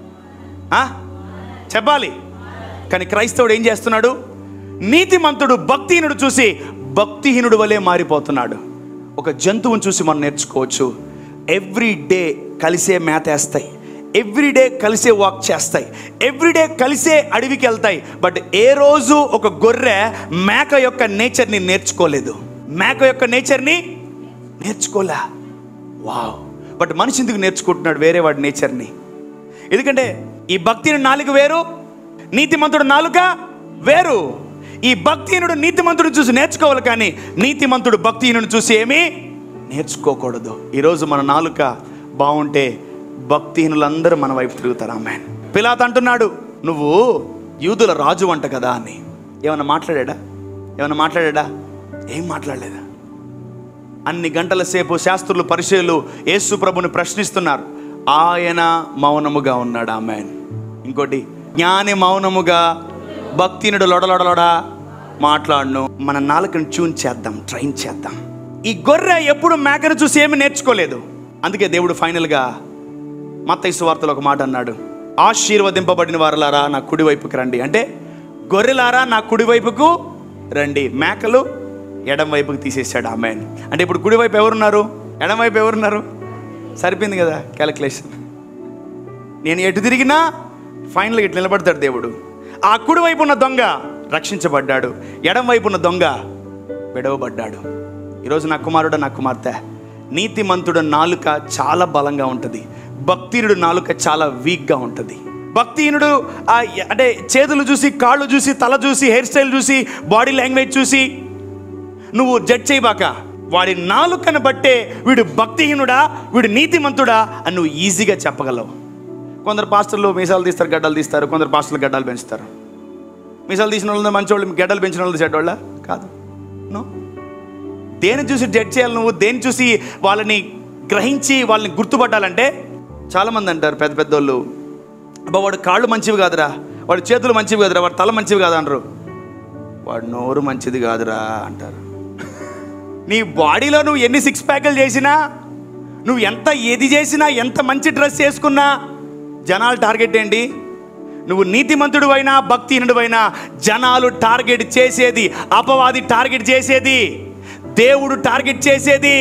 ఆ? చెప్పాలి కానీ క్రైస్తవుడు ఏం చేస్తున్నాడు నీతిమంతుడు భక్తిహీనుడు చూసి భక్తిహీనుడు వలె మారిపోతున్నాడు ఒక జంతువుని చూసి మనం నేర్చుకోవచ్చు ఎవ్రీ డే కలిసే మేతేస్తాయి ఎవ్రీ డే కలిసే వాక్ చేస్తాయి ఎవ్రీ డే కలిసే అడవికి వెళ్తాయి బట్ ఏ రోజు ఒక గొర్రె మేక యొక్క నేచర్ని నేర్చుకోలేదు మేక యొక్క నేచర్ని నేర్చుకోలే వావ్ బట్ మనిషి ఎందుకు నేర్చుకుంటున్నాడు వేరే వాడి నేచర్ని ఎందుకంటే ఈ భక్తిని నాలుగు వేరు నీతిమంతుడు నాలుక వేరు ఈ భక్తిహీనుడు నీతిమంతుడు చూసి నేర్చుకోవాలి కానీ నీతిమంతుడు భక్తిహీనుడు చూసి ఏమీ నేర్చుకోకూడదు ఈరోజు మన నాలుక బాగుంటే భక్తిహీనులందరూ మన వైపు తిరుగుతారు ఆమె పిలాత్ అంటున్నాడు నువ్వు యూదుల రాజు అంట కదా అని ఏమన్నా మాట్లాడా ఏమన్నా మాట్లాడా ఏం మాట్లాడలేదా అన్ని గంటల సేపు శాస్త్రులు పరిచయలు యేసు ప్రభుని ప్రశ్నిస్తున్నారు ఆయన మౌనముగా ఉన్నాడు ఆమె ఇంకోటి జ్ఞాని మౌనముగా భక్తినుడు లొడలొడలొడ మాట్లాడను మన నాలుకను ట్యూన్ చేద్దాం ట్రైన్ చేద్దాం ఈ గొర్రె ఎప్పుడు మేకను చూసి ఏమి నేర్చుకోలేదు అందుకే దేవుడు ఫైనల్గా మత్తయి వార్తలో ఒక మాట అన్నాడు ఆశీర్వదింపబడిన వారులారా నా కుడి వైపుకి రండి అంటే గొర్రెలారా నా కుడి వైపుకు రండి మేకలు ఎడం వైపుకి తీసేసాడు ఆమె అంటే ఇప్పుడు కుడి వైపు ఎవరున్నారు ఎడం వైపు ఎవరున్నారు సరిపోయింది కదా క్యాలిక్యులేషన్ నేను ఎటు తిరిగినా ఫైనల్గా ఇట్లా నిలబడతాడు దేవుడు ఆ కుడి వైపు ఉన్న దొంగ రక్షించబడ్డాడు ఎడం వైపు ఉన్న దొంగ విడవబడ్డాడు ఈరోజు నా కుమారుడు నా కుమార్తె నీతిమంతుడు నాలుక చాలా బలంగా ఉంటుంది భక్తినుడు నాలుక చాలా వీక్గా ఉంటుంది భక్తిహీనుడు ఆ ఎ- అంటే చేతులు చూసి కాళ్ళు చూసి తల చూసి హెయిర్ స్టైల్ చూసి బాడీ లాంగ్వేజ్ చూసి నువ్వు జడ్జ్ చేయబాక వాడి నాలుకను బట్టే వీడు భక్తిహీనుడా వీడు నీతిమంతుడా అని నువ్వు ఈజీగా చెప్పగలవు కొందరు పాస్టర్లు మీసాలు తీస్తారు గడ్డలు తీస్తారు కొందరు పాస్టర్లు గడ్డలు పెంచుతారు మీసాలు తీసిన వాళ్ళు మంచోళ్ళు గడ్డలు పెంచిన వాళ్ళు చెడ్డోళ్ళ కాదు నో దేని చూసి జడ్జ్ చేయాలి నువ్వు దేని చూసి వాళ్ళని గ్రహించి వాళ్ళని గుర్తుపట్టాలంటే చాలామంది అంటారు పెద్ద పెద్దోళ్ళు అబ్బా వాడు కాళ్ళు మంచివి కాదురా వాడి చేతులు మంచివి కాదురా వాడి తల మంచివి కాదు అనరు వాడు నోరు మంచిది కాదురా అంటారు నీ బాడీలో నువ్వు ఎన్ని సిక్స్ ప్యాకులు చేసినా నువ్వు ఎంత ఏది చేసినా ఎంత మంచి డ్రెస్ చేసుకున్నా జనాలు టార్గెట్ ఏంటి నువ్వు నీతిమంతుడు అయినా భక్తిహీనుడు అయినా జనాలు టార్గెట్ చేసేది అపవాది టార్గెట్ చేసేది దేవుడు టార్గెట్ చేసేది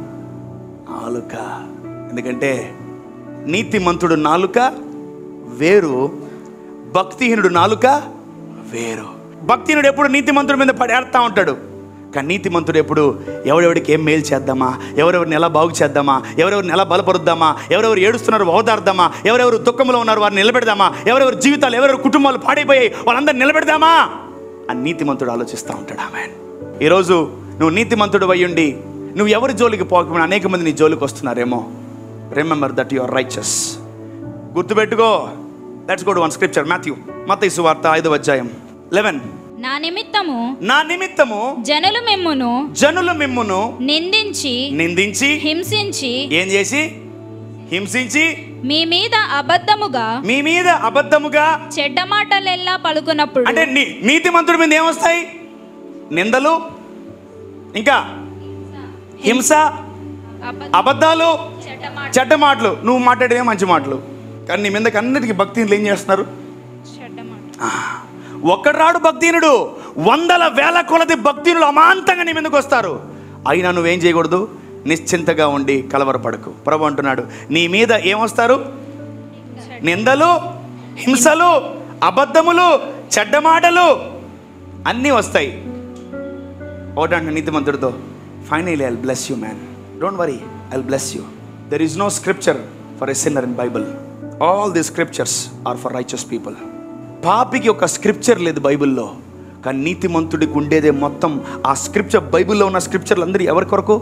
నాలుక ఎందుకంటే నీతిమంతుడు నాలుక వేరు భక్తిహీనుడు నాలుక వేరు భక్తిహీనుడు ఎప్పుడు నీతిమంతుడి మీద పడేస్తా ఉంటాడు కానీ నీతిమంతుడు ఎప్పుడు ఎవరెవరికి ఏం మేలు చేద్దామా ఎవరెవరిని ఎలా బాగు చేద్దామా ఎవరెవరిని ఎలా బలపరుద్దామా ఎవరెవరు ఏడుస్తున్నారు ఓదార్దామా ఎవరెవరు దుఃఖంలో ఉన్నారు వారిని నిలబెడదామా ఎవరెవరి జీవితాలు ఎవరెవరి కుటుంబాలు పాడైపోయాయి వాళ్ళందరిని నిలబెడదామా అని నీతిమంతుడు ఆలోచిస్తూ ఉంటాడు ఆమె ఈరోజు నువ్వు నీతిమంతుడు అయ్యుండి నువ్వు ఎవరి జోలికి పోకపోయినా అనేక మంది నీ జోలికి వస్తున్నారేమో రిమెంబర్ దట్ యువర్ రైచస్ గుర్తుపెట్టుకో let's go to one scripture Matthew మత్తయి సువార్త ఐదవ అధ్యాయం లెవెన్ నా నిమిత్తము నా నిమిత్తము జనులు మిమ్మును జనుల మిమ్మును నిందించి నిందించి హింసించి ఏం చేసి హింసించి మీ మీద అబద్ధముగా మీ మీద అబద్ధముగా చెడ్డ మాటలెల్లా పలుకున్నప్పుడు అంటే నీ నీతిమంతుడి మీద ఏమొస్తాయి నిందలు ఇంకా హింస అబద్ధ- అబద్ధాలు చెడ్డ మాట చెడ్డ మాటలు నువ్వు మాట్లాడేదే మంచి మాటలు కానీ నీ మీదకి అన్నిటికీ భక్తిని ఏం చేస్తున్నారు చెడ్డ మాట ఒక్కడు రాడు భక్తినుడు వందల వేల కొలది భక్తినులు అమాంతంగా నీ మీదకి వస్తారు అయినా నువ్వేం చేయకూడదు నిశ్చింతగా ఉండి కలవరపడకు ప్రభు అంటున్నాడు నీ మీద ఏమొస్తారు నిందలు హింసలు అబద్ధములు చెడ్డ మాటలు అన్నీ వస్తాయి ఒకటంటే నీతిమంతుడితో finally I bless you man don't worry I bless you there is no scripture for a sinner in Bible all the scriptures are for righteous people పాపికి ఒక స్క్రిప్చర్ లేదు బైబిల్లో కానీ నీతిమంతుడికి ఉండేదే మొత్తం ఆ స్క్రిప్చర్ బైబిల్లో ఉన్న స్క్రిప్చర్లు అందరూ ఎవరి కొరకు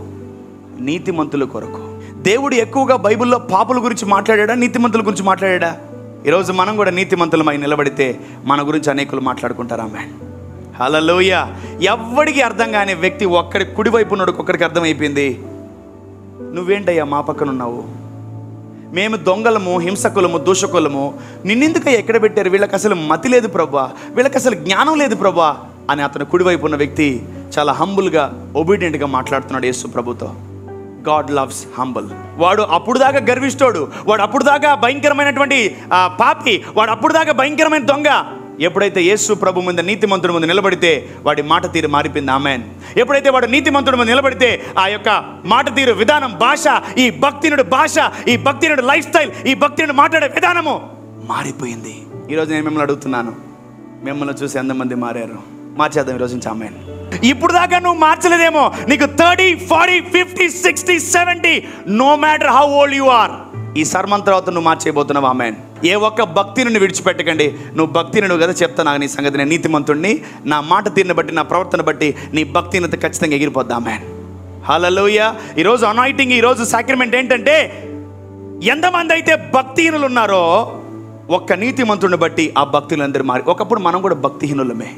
నీతిమంతుల కొరకు దేవుడు ఎక్కువగా బైబిల్లో పాపుల గురించి మాట్లాడా నీతిమంతుల గురించి మాట్లాడా ఈరోజు మనం కూడా నీతిమంతులమై నిలబడితే మన గురించి అనేకులు మాట్లాడుకుంటారు ఆమె హలలోయ ఎవ్వడికి అర్థం కాని వ్యక్తి ఒక్కడి కుడివైపు ఉన్నాడు ఒక్కడికి అర్థమైపోయింది నువ్వేంటయ్యా మా పక్కన ఉన్నావు మేము దొంగలము హింసకులము దూషకులము నిన్నెందుకు ఎక్కడ పెట్టారు వీళ్ళకి అసలు మతి లేదు ప్రభా వీళ్ళకి అసలు జ్ఞానం లేదు ప్రభా అని అతను కుడివైపు ఉన్న వ్యక్తి చాలా హంబుల్గా ఒబీడియంట్గా మాట్లాడుతున్నాడు యేసు ప్రభుతో గాడ్ లవ్స్ హంబుల్ వాడు అప్పుడు దాకా గర్విష్టోడు వాడు అప్పుడు దాకా భయంకరమైనటువంటి ఆ, పాపి వాడు అప్పుడు దాకా భయంకరమైన దొంగ ఎప్పుడైతే యేసు ప్రభు ముందు నీతిమంతుడి ముందు నిలబడితే వాడి మాట తీరు మారిపోయింది ఆమెన్ ఎప్పుడైతే వాడు నీతిమంతుడి ముందు నిలబడితే ఆ యొక్క మాట తీరు విధానం భాష ఈ భక్తినుడు భాష ఈ భక్తినుడు లైఫ్ స్టైల్ ఈ భక్తినుడు మాట్లాడే విధానము మారిపోయింది ఈరోజు నేను మిమ్మల్ని అడుగుతున్నాను మిమ్మల్ని చూసి ఎంతమంది మారారు మార్చేద్దాం ఈరోజు నుంచి ఆమెన్ ఇప్పుడు దాకా నువ్వు మార్చలేదేమో నీకు thirty forty fifty sixty seventy no matter how old you are ఈ సర్మం తర్వాత నువ్వు మార్చేయబోతున్నావు ఆమెన్ ఏ ఒక్క భక్తిని విడిచిపెట్టకండి నువ్వు భక్తిని నువ్వు కదా చెప్తా నాకు నీ సంగతి నేను నీతిమంతుడిని నా మాట తీరుని బట్టి నా ప్రవర్తన బట్టి నీ భక్తినత ఖచ్చితంగా ఎగిరిపోద్దా ఆమెన్ హలలోయ ఈరోజు అనాయిటింగ్ ఈరోజు సాక్రిమెంట్ ఏంటంటే ఎంతమంది అయితే భక్తిహీనులు ఉన్నారో ఒక్క నీతిమంతుడిని బట్టి ఆ భక్తులందరూ మారి ఒకప్పుడు మనం కూడా భక్తిహీనులమే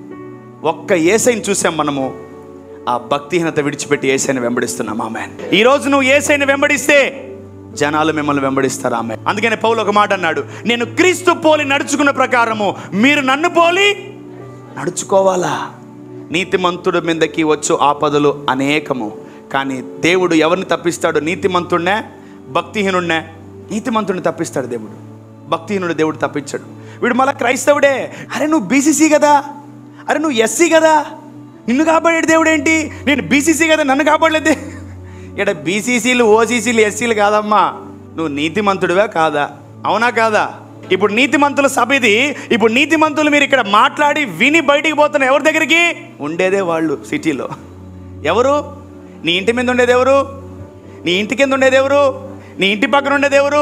ఒక్క ఏసైని చూసాం మనము ఆ భక్తిహీనత విడిచిపెట్టి ఏసైని వెంబడిస్తున్నాం ఆమె ఈరోజు నువ్వు ఏసైని వెంబడిస్తే జనాలు మిమ్మల్ని వెంబడిస్తారు ఆమె అందుకని పౌలు ఒక మాట అన్నాడు నేను క్రీస్తు పోలి నడుచుకున్న ప్రకారము మీరు నన్ను పోలి నడుచుకోవాలా నీతిమంతుడి మీదకి వచ్చు ఆపదలు అనేకము కానీ దేవుడు ఎవరిని తప్పిస్తాడు నీతిమంతుడినే భక్తిహీనుడినే నీతిమంతుడిని తప్పిస్తాడు దేవుడు భక్తిహీనుడు దేవుడు తప్పించాడు వీడు మళ్ళీ క్రైస్తవుడే అరే నువ్వు బీసీసీ కదా అరే నువ్వు ఎస్సీ కదా నిన్ను కాపాడేడు దేవుడు ఏంటి నేను బీసీసీ కదా నన్ను కాపాడలేదు ఇక్కడ బీసీసీలు ఓసీసీలు ఎస్సీలు కాదమ్మా నువ్వు నీతిమంతుడివా కాదా అవునా కాదా ఇప్పుడు నీతిమంతుల సభ ఇది ఇప్పుడు నీతిమంతులు మీరు ఇక్కడ మాట్లాడి విని బయటికి పోతున్న ఎవరి దగ్గరికి ఉండేదే వాళ్ళు సిటీలో ఎవరు నీ ఇంటి మీద ఉండేది ఎవరు నీ ఇంటి కింద ఉండేది ఎవరు నీ ఇంటి పక్కన ఉండేది ఎవరు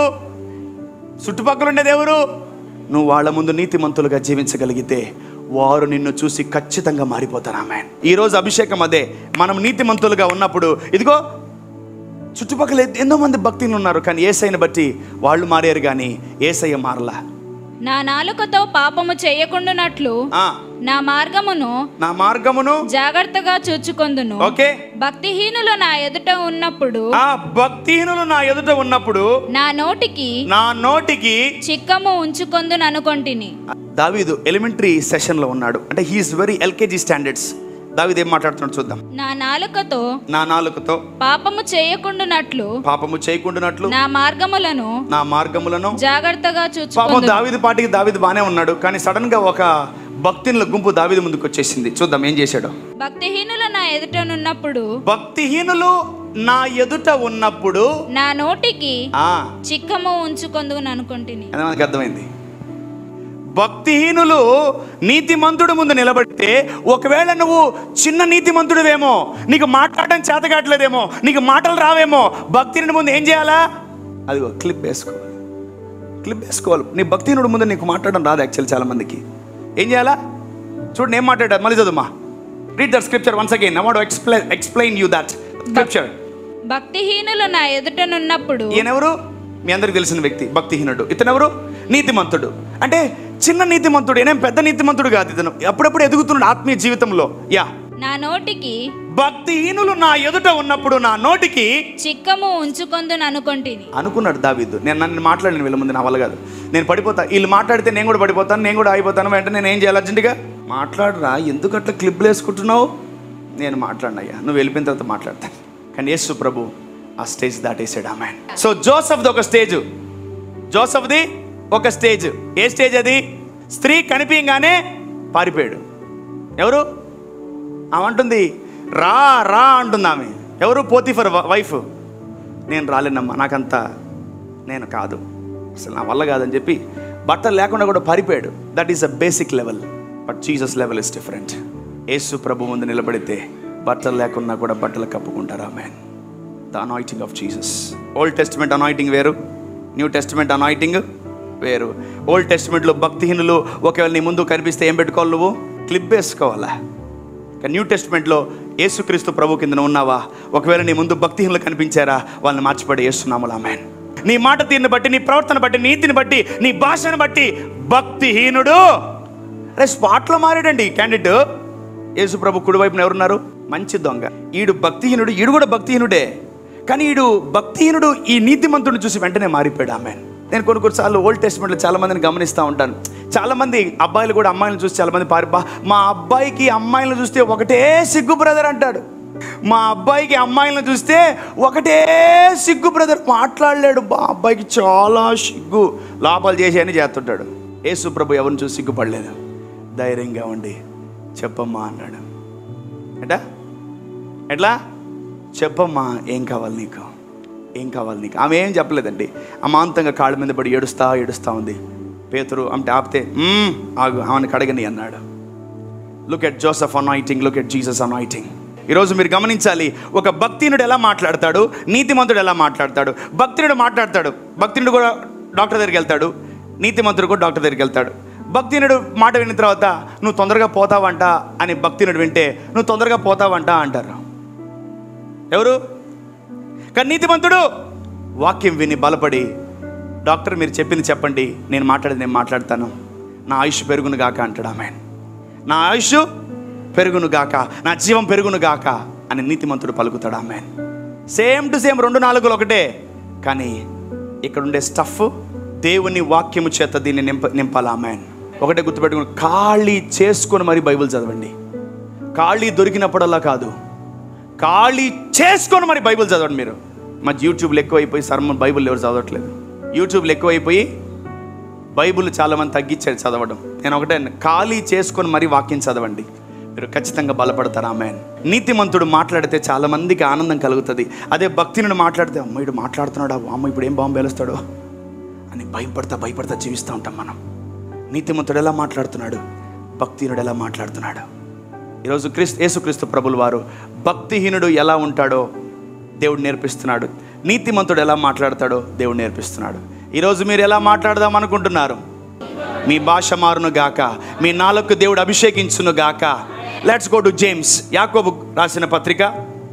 చుట్టుపక్కల ఉండేది ఎవరు నువ్వు వాళ్ళ ముందు నీతిమంతులుగా జీవించగలిగితే వారు నిన్ను చూసి ఖచ్చితంగా మారిపోతారు ఆమె ఈరోజు అభిషేకం అదే మనం నీతిమంతులుగా ఉన్నప్పుడు ఇదిగో చుట్టుపక్కల ఎంతో మంది భక్తులు ఉన్నారు కానీ ఏసైని బట్టి వాళ్ళు మారారు కానీ ఏసయ్య మారలా నా నాలుకతో పాపము చేయకుండానట్లు ఆ, నా మార్గమును నా మార్గమును జాగ్రత్తగా చూచుకొందును ఓకే భక్తిహీనులు నా ఎదుట ఉన్నప్పుడు ఆ భక్తిహీనులు నా ఎదుట ఉన్నప్పుడు నా నోటికి నా నోటికి చిక్కము ఉంచుకొందును అనుకొంటిని దావీదు ఎలిమెంటరీ సెషన్లో ఉన్నాడు అంటే హీఈస్ వెరీ ఎల్కేజీ స్టాండర్డ్స్ దావీదు ఏం మాట్లాడుతున్నాడు చూద్దాం నా నాలుకతో నా నాలుకతో పాపము చేయకుండానట్లు పాపము చేయకుండానట్లు నా మార్గములను నా మార్గములను జాగ్రత్తగా పాపం చూచుకొందును దావీదు పాటికి దావీదు బానే ఉన్నాడు కానీ సడన్ గా ఒక భక్తినుల గుంపు దావీదు ముందుకు వచ్చేసింది చూద్దాం ఏం చేశాడు భక్తిహీనులు నా ఎదుటనున్నప్పుడు భక్తిహీనులు నా ఎదుట ఉన్నప్పుడు నా నోటికి ఆ చిక్కము ఉంచుకొందును అనుకొంటిని అది మనకు అర్థమైంది భక్తిహీనులు నీతిమంతుడు ముందు నిలబడితే ఒకవేళ నువ్వు చిన్న నీతిమంతుడివేమో నీకు మాట్లాడడం చేత కావట్లేదేమో నీకు మాటలు రావేమో భక్తిని ముందు ఏం చేయాలా అదిగో క్లిప్ వేసుకోవాలి క్లిప్ వేసుకోవాలి నీ భక్తిహీనుడు ముందు నీకు మాట్లాడడం రాదు యాక్చువల్ చాలా మందికి ఏం చేయాలా చూడండి ఏం మాట్లాడారు మళ్ళీ చదువుమా read that scripture once again I want explain explain you that scripture భక్తిహీనులు నా ఎదుటనున్నప్పుడు ఈయనెవరు మీ అందరికి తెలిసిన వ్యక్తి భక్తిహీనుడు ఇతనెవరు నీతిమంతుడు అంటే చిన్న నీతిమంతుడు ఈయన పెద్ద నీతిమంతుడు కాదు ఇతను అప్పుడప్పుడు ఎదుగుతున్నాడు ఆత్మీయ జీవితంలో యా నా నోటికి భక్తిహీనులు నా ఎదుట ఉన్నప్పుడు నా నోటికి చిక్కము ఉంచుకొందును అనుకొంటిని అనుకున్నాడు దావీదు నేను నన్ను మాట్లాడిన వీళ్ళ ముందు నా వల్ల కాదు నేను పడిపోతా వీళ్ళు మాట్లాడితే నేను కూడా పడిపోతాను నేను కూడా అయిపోతాను వెంటనే నేను ఏం చేయాలి అర్జెంటుగా మాట్లాడరా ఎందుకు అట్లా క్లిప్లు వేసుకుంటున్నావు నేను మాట్లాడినయ్యా నువ్వు వెళ్ళిపోయిన తర్వాత మాట్లాడతాను కానీ యేసు ప్రభు ఆ స్టేజ్ దాటేసాడు ఆమె సో జోసఫ్ది ఒక స్టేజ్ జోసఫ్ది ఒక స్టేజ్ ఏ స్టేజ్ అది స్త్రీ కనిపించగానే పారిపోయాడు ఎవరు ఆమె అంటుంది రా రా అంటుంది ఆమె ఎవరు పోతిఫర్ వైఫ్ నేను రాలేనమ్మా నాకంత నేను కాదు అసలు నా వల్ల కాదని చెప్పి బట్టలు లేకుండా కూడా పారిపోయాడు that is a basic level but Jesus level is different యేసు ప్రభు ముందు నిలబడితే బట్టలు లేకున్నా కూడా బట్టలు కప్పుకుంటారు ఆమె the anointing of Jesus Old Testament anointing వేరు న్యూ టెస్టిమెంట్ అనాయిటింగ్ వేరు ఓల్డ్ టెస్టిమెంట్లో భక్తిహీనులు ఒకవేళ నీ ముందు కనిపిస్తే ఏం పెట్టుకోవాలి నువ్వు క్లిప్ వేసుకోవాలా కానీ న్యూ టెస్ట్మెంట్లో యేసుక్రీస్తు ప్రభు కింద ఉన్నావా ఒకవేళ నీ ముందు భక్తిహీనులు కనిపించారా వాళ్ళని మార్చిపడి వేస్తున్నాములు ఆమెన్ నీ మాట తీరుని బట్టి నీ ప్రవర్తన బట్టి నీతిని బట్టి నీ భాషను బట్టి భక్తిహీనుడు అరే స్పాట్లో మారాడండి క్యాండిడేట్ యేసు ప్రభు కుడివైపున ఎవరున్నారు మంచి దొంగ ఈడు భక్తిహీనుడు ఈడు కూడా భక్తిహీనుడే కానీ ఈడు భక్తిహీనుడు ఈ నీతిమంతుడిని చూసి వెంటనే మారిపోయాడు ఆమె నేను కొన్ని కొన్నిసార్లు ఓల్డ్ టెస్ట్మెంట్లో చాలా మందిని గమనిస్తూ ఉంటాను చాలా మంది అబ్బాయిలు కూడా అమ్మాయిలను చూసి చాలా మంది పారిపా మా అబ్బాయికి అమ్మాయిలను చూస్తే ఒకటే సిగ్గు బ్రదర్ అంటాడు మా అబ్బాయికి అమ్మాయిలను చూస్తే ఒకటే సిగ్గు బ్రదర్ మాట్లాడలేడు మా అబ్బాయికి చాలా సిగ్గు లోపాలు చేసి అని చేస్తుంటాడు యేసు ప్రభు ఎవరిని చూసి సిగ్గుపడలేదు ధైర్యంగా ఉండి చెప్పమ్మా అన్నాడు ఎటా ఎట్లా చెప్పమ్మా ఏం కావాలి నీకు ఏం కావాలి నీకు ఆమె ఏం చెప్పలేదండి అమాంతంగా కాళ్ళ మీద పడి ఏడుస్తా ఏడుస్తా ఉంది పేతురు అంటే ఆపితే "మ్మ్, ఆగు ఆమెను కడగని అన్నాడు look at Joseph anointing look at Jesus anointing ఈరోజు మీరు గమనించాలి ఒక భక్తినుడు ఎలా మాట్లాడతాడు నీతిమంతుడు ఎలా మాట్లాడతాడు భక్తినుడు మాట్లాడతాడు భక్తినుడు కూడా డాక్టర్ దగ్గరికి వెళ్తాడు నీతిమంతుడు కూడా డాక్టర్ దగ్గరికి వెళ్తాడు భక్తినుడు మాట విన్న తర్వాత నువ్వు తొందరగా పోతావంట అని భక్తినుడు వింటే నువ్వు తొందరగా పోతావంట అంటారు ఎవరు కానీ నీతిమంతుడు వాక్యం విని బలపడి డాక్టర్ మీరు చెప్పింది చెప్పండి నేను మాట్లాడేది నేను మాట్లాడతాను నా ఆయుష్ పెరుగును గాక అంటాడు ఆమె నా ఆయుష్ పెరుగును గాక నా జీవం పెరుగును గాక అని నీతిమంతుడు పలుకుతాడు ఆమె సేమ్ టు సేమ్ రెండు నాలుగులు ఒకటే కానీ ఇక్కడ ఉండే స్టఫ్ దేవుని వాక్యము చేత దీన్ని నింప నింపాలి ఆమె ఒకటే గుర్తుపెట్టుకుని ఖాళీ చేసుకొని మరి బైబిల్ చదవండి ఖాళీ దొరికినప్పుడల్లా కాదు ఖాళీ చేసుకొని మరి బైబిల్ చదవండి మీరు మా యూట్యూబ్లో ఎక్కువైపోయి సర్మ బైబిల్ ఎవరు చదవట్లేదు యూట్యూబ్లో ఎక్కువైపోయి బైబిల్ చాలామంది తగ్గించారు చదవడం నేను ఒకటే అన్నా, ఖాళీ చేసుకొని మరి వాక్యం చదవండి మీరు ఖచ్చితంగా బలపడతారు ఆమె నీతిమంతుడు మాట్లాడితే చాలా మందికి ఆనందం కలుగుతుంది అదే భక్తినుడు మాట్లాడితే అమ్మ ఇడు మాట్లాడుతున్నాడు అమ్మ ఇప్పుడు ఏం బాంబు వేలుస్తాడో అని భయపడతా భయపడతా జీవిస్తూ ఉంటాం మనం నీతిమంతుడు ఎలా మాట్లాడుతున్నాడు భక్తిహీనుడు ఎలా మాట్లాడుతున్నాడు ఈరోజు క్రీస్తు యేసుక్రీస్తు ప్రభులు వారు భక్తిహీనుడు ఎలా ఉంటాడో దేవుడు నేర్పిస్తున్నాడు నీతిమంతుడు ఎలా మాట్లాడతాడో దేవుడు నేర్పిస్తున్నాడు ఈరోజు మీరు ఎలా మాట్లాడదాం అనుకుంటున్నారు మీ భాష మారును గాక మీ నాలుగు దేవుడు అభిషేకించును గాక లెట్స్ గో టు జేమ్స్ యాకోబు రాసిన పత్రిక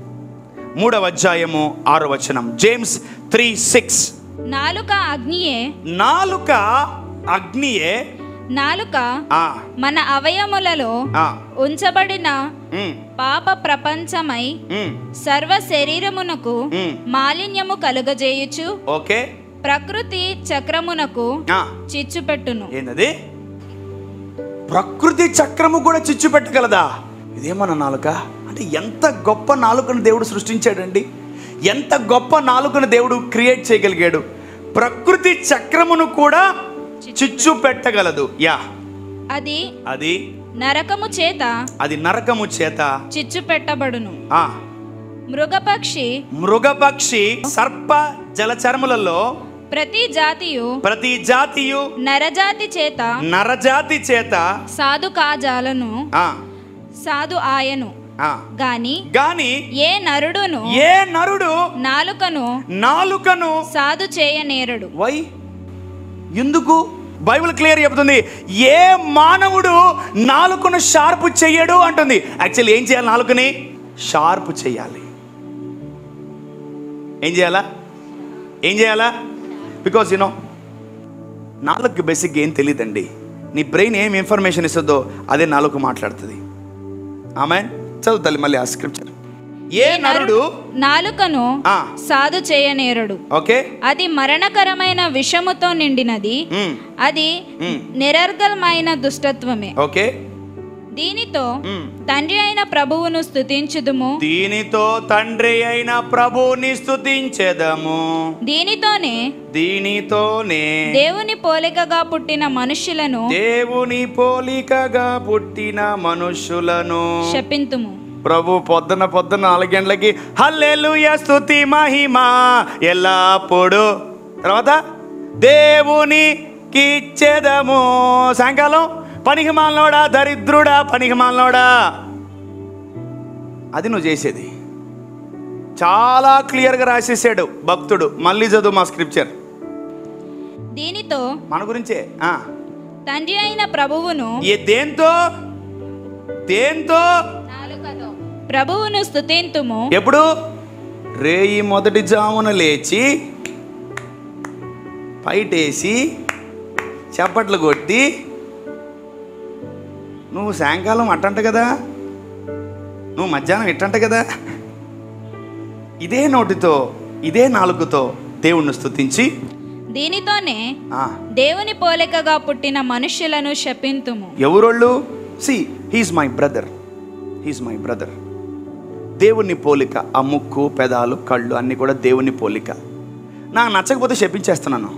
మూడవ అధ్యాయము ఆరో వచనం జేమ్స్ త్రీ సిక్స్ నాలుక అగ్నియే నాలుక అగ్నియే నాలుక ఆ, మన అవయములలో ఆ, ఉంచబడిన ఉమ్, పాప ప్రపంచమై ఉమ్, సర్వ శరీరమునకు ఉమ్. మాలిన్యము కలుగజేయుచు ఓకే ప్రకృతి చక్రమునకు ఆ, చిచ్చు పెట్టును ఏంటది ప్రకృతి చక్రము కూడా చిచ్చు పెట్టగలదా ఇదేమన్నా నాలుక అంటే ఎంత గొప్ప నాలుకను దేవుడు సృష్టించాడండి ఎంత గొప్ప నాలుకను దేవుడు క్రియేట్ చేయగలిగాడు ప్రకృతి చక్రమును కూడా చిచ్చు పెట్టగలదు యా అది అది నరకము చేత అది నరకము చేత చిచ్చు పెట్టబడును ఆ మృగపక్షి మృగపక్షి సర్ప జలచరములలో ప్రతి జాతియు ప్రతి జాతియు నరజాతి చేత నరజాతి చేత సాధు కాజాలను ఆ సాధు ఆయను ఆ గాని గాని ఏ నరుడును ఏ నరుడు నాలుకను నాలుకను సాధు చేయనేరడు వై ఎందుకు బైబిల్ క్లియర్ చెప్తుంది ఏ మానవుడు నాలుకను షార్ప్ చెయ్యడు అంటుంది యాక్చువల్లీ ఏం చేయాలి నాలుకని షార్ప్ చేయాలి ఏం చేయాలా ఏం చేయాలా బికాజ్ యూనో నాలుగు బేసిక్ ఏం తెలియదండి నీ బ్రెయిన్ ఏం ఇన్ఫర్మేషన్ ఇస్తుందో అదే నాలుగు మాట్లాడుతుంది ఆమె చదువుతాలి మళ్ళీ ఆ స్క్రిప్చర్ ఏ నరుడు నాలుకను ఆ, సాధు చేయనేరడు ఓకే అది మరణకరమైన విషముతో నిండినది మ్, అది మ్. నిరర్గలమైన దుష్టత్వమే ఓకే దీనితో మ్. తండ్రి అయిన ప్రభువును స్తుతించుదుము దీనితో తండ్రి అయిన ప్రభుని స్తుతించెదము దీనితోనే దీనితోనే దేవుని పోలికగా పుట్టిన మనుష్యులను దేవుని పోలికగా పుట్టిన మనుషులను శపింతుము ప్రభు పొద్దున పొద్దున నాలుగు గంటలకి హల్లెలూయ స్తుతి మహిమ ఎల్లప్పుడు తర్వాత దేవునికి ఇచ్చేదము సాయంకాలం పనికి మాలనోడా దరిద్రుడా పనికి మాలనోడా అది నువ్వు చేసేది చాలా క్లియర్గా రాసేసాడు భక్తుడు మళ్ళీ చదువు మా స్క్రిప్చర్ దీనితో మన గురించే ఆ. తండ్రి అయిన ప్రభువును ఏ దేంతో దేంతో ప్రభువును స్తుతింతుము ఎప్పుడు రేయి మొదటి జామున లేచి పైటేసి చప్పట్లు కొట్టి నువ్వు సాయంకాలం అట్టంట కదా నువ్వు మధ్యాహ్నం ఇట్టంట కదా ఇదే నోటితో ఇదే నాలుగుతో దేవుణ్ణి స్తుతించి దీనితోనే ఆ, దేవుని పోలికగా పుట్టిన మనుష్యులను శపింతుము ఎవరోళ్ళు see he's my brother he's my brother దేవుని పోలిక ఆ ముక్కు పెదాలు కళ్ళు అన్నీ కూడా దేవుని పోలిక నాకు నచ్చకపోతే చెప్పించేస్తున్నాను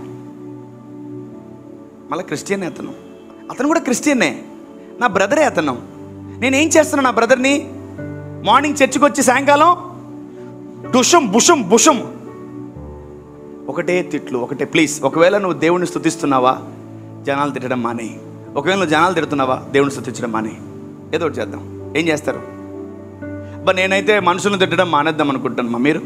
మళ్ళీ క్రిస్టియన్ అతను అతను కూడా క్రిస్టియనే నా బ్రదరే అతను నేనేం చేస్తున్నాను నా బ్రదర్ని మార్నింగ్ చర్చికి వచ్చి సాయంకాలం డుషం బుషం బుషం ఒకటే తిట్లు ఒకటే ప్లీజ్ ఒకవేళ నువ్వు దేవుడిని స్తుతిస్తున్నావా జనాలు తిట్టడం మానే ఒకవేళ నువ్వు జనాలు తిడుతున్నావా దేవుడిని స్తుతించడం మానే ఏదో ఒకటి చేద్దాం ఏం చేస్తారు బా నేనైతే మనుషులను తిట్టడం మానేద్దాం అనుకుంటాను మా మీరు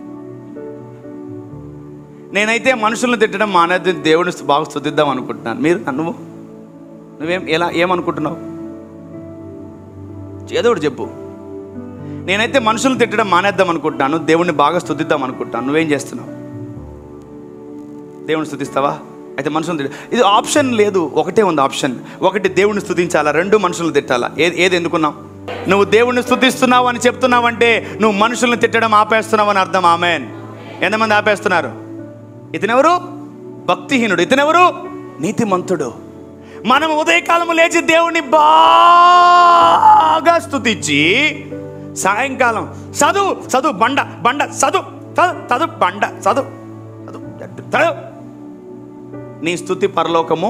నేనైతే మనుషులను తిట్టడం మానేద్ది దేవుడిని స్తు- బాగా స్తుతిద్దాం అనుకుంటున్నాను మీరు నువ్వు నువ్వేం ఎలా ఏమనుకుంటున్నావు ఏదో ఒకటి చెప్పు నేనైతే మనుషులను తిట్టడం మానేద్దాం అనుకుంటున్నాను దేవుణ్ణి బాగా స్తుతిద్దాం అనుకుంటున్నాను నువ్వేం చేస్తున్నావు దేవుని స్థుతిస్తావా అయితే మనుషులను తిట్ట ఇది ఆప్షన్ లేదు ఒకటే ఉంది ఆప్షన్ ఒకటి దేవుని స్థుతించాలా రెండు మనుషులను తిట్టాలా ఏది ఏది ఎందుకున్నావు నువ్వు దేవుణ్ణి స్థుతిస్తున్నావు అని చెప్తున్నావు అంటే నువ్వు మనుషులను తిట్టడం ఆపేస్తున్నావు అని అర్థం ఆమెన్ ఎంతమంది ఆపేస్తున్నారు ఇతనెవరు భక్తిహీనుడు ఇతనెవరు నీతిమంతుడు మనం ఉదయకాలము లేచి దేవుణ్ణి బాగా స్థుతించి సాయంకాలం చదువు చదువు బండ బండ చదువు చదువు చదువు బండ చదువు చదువు చదువు నీ స్థుతి పరలోకము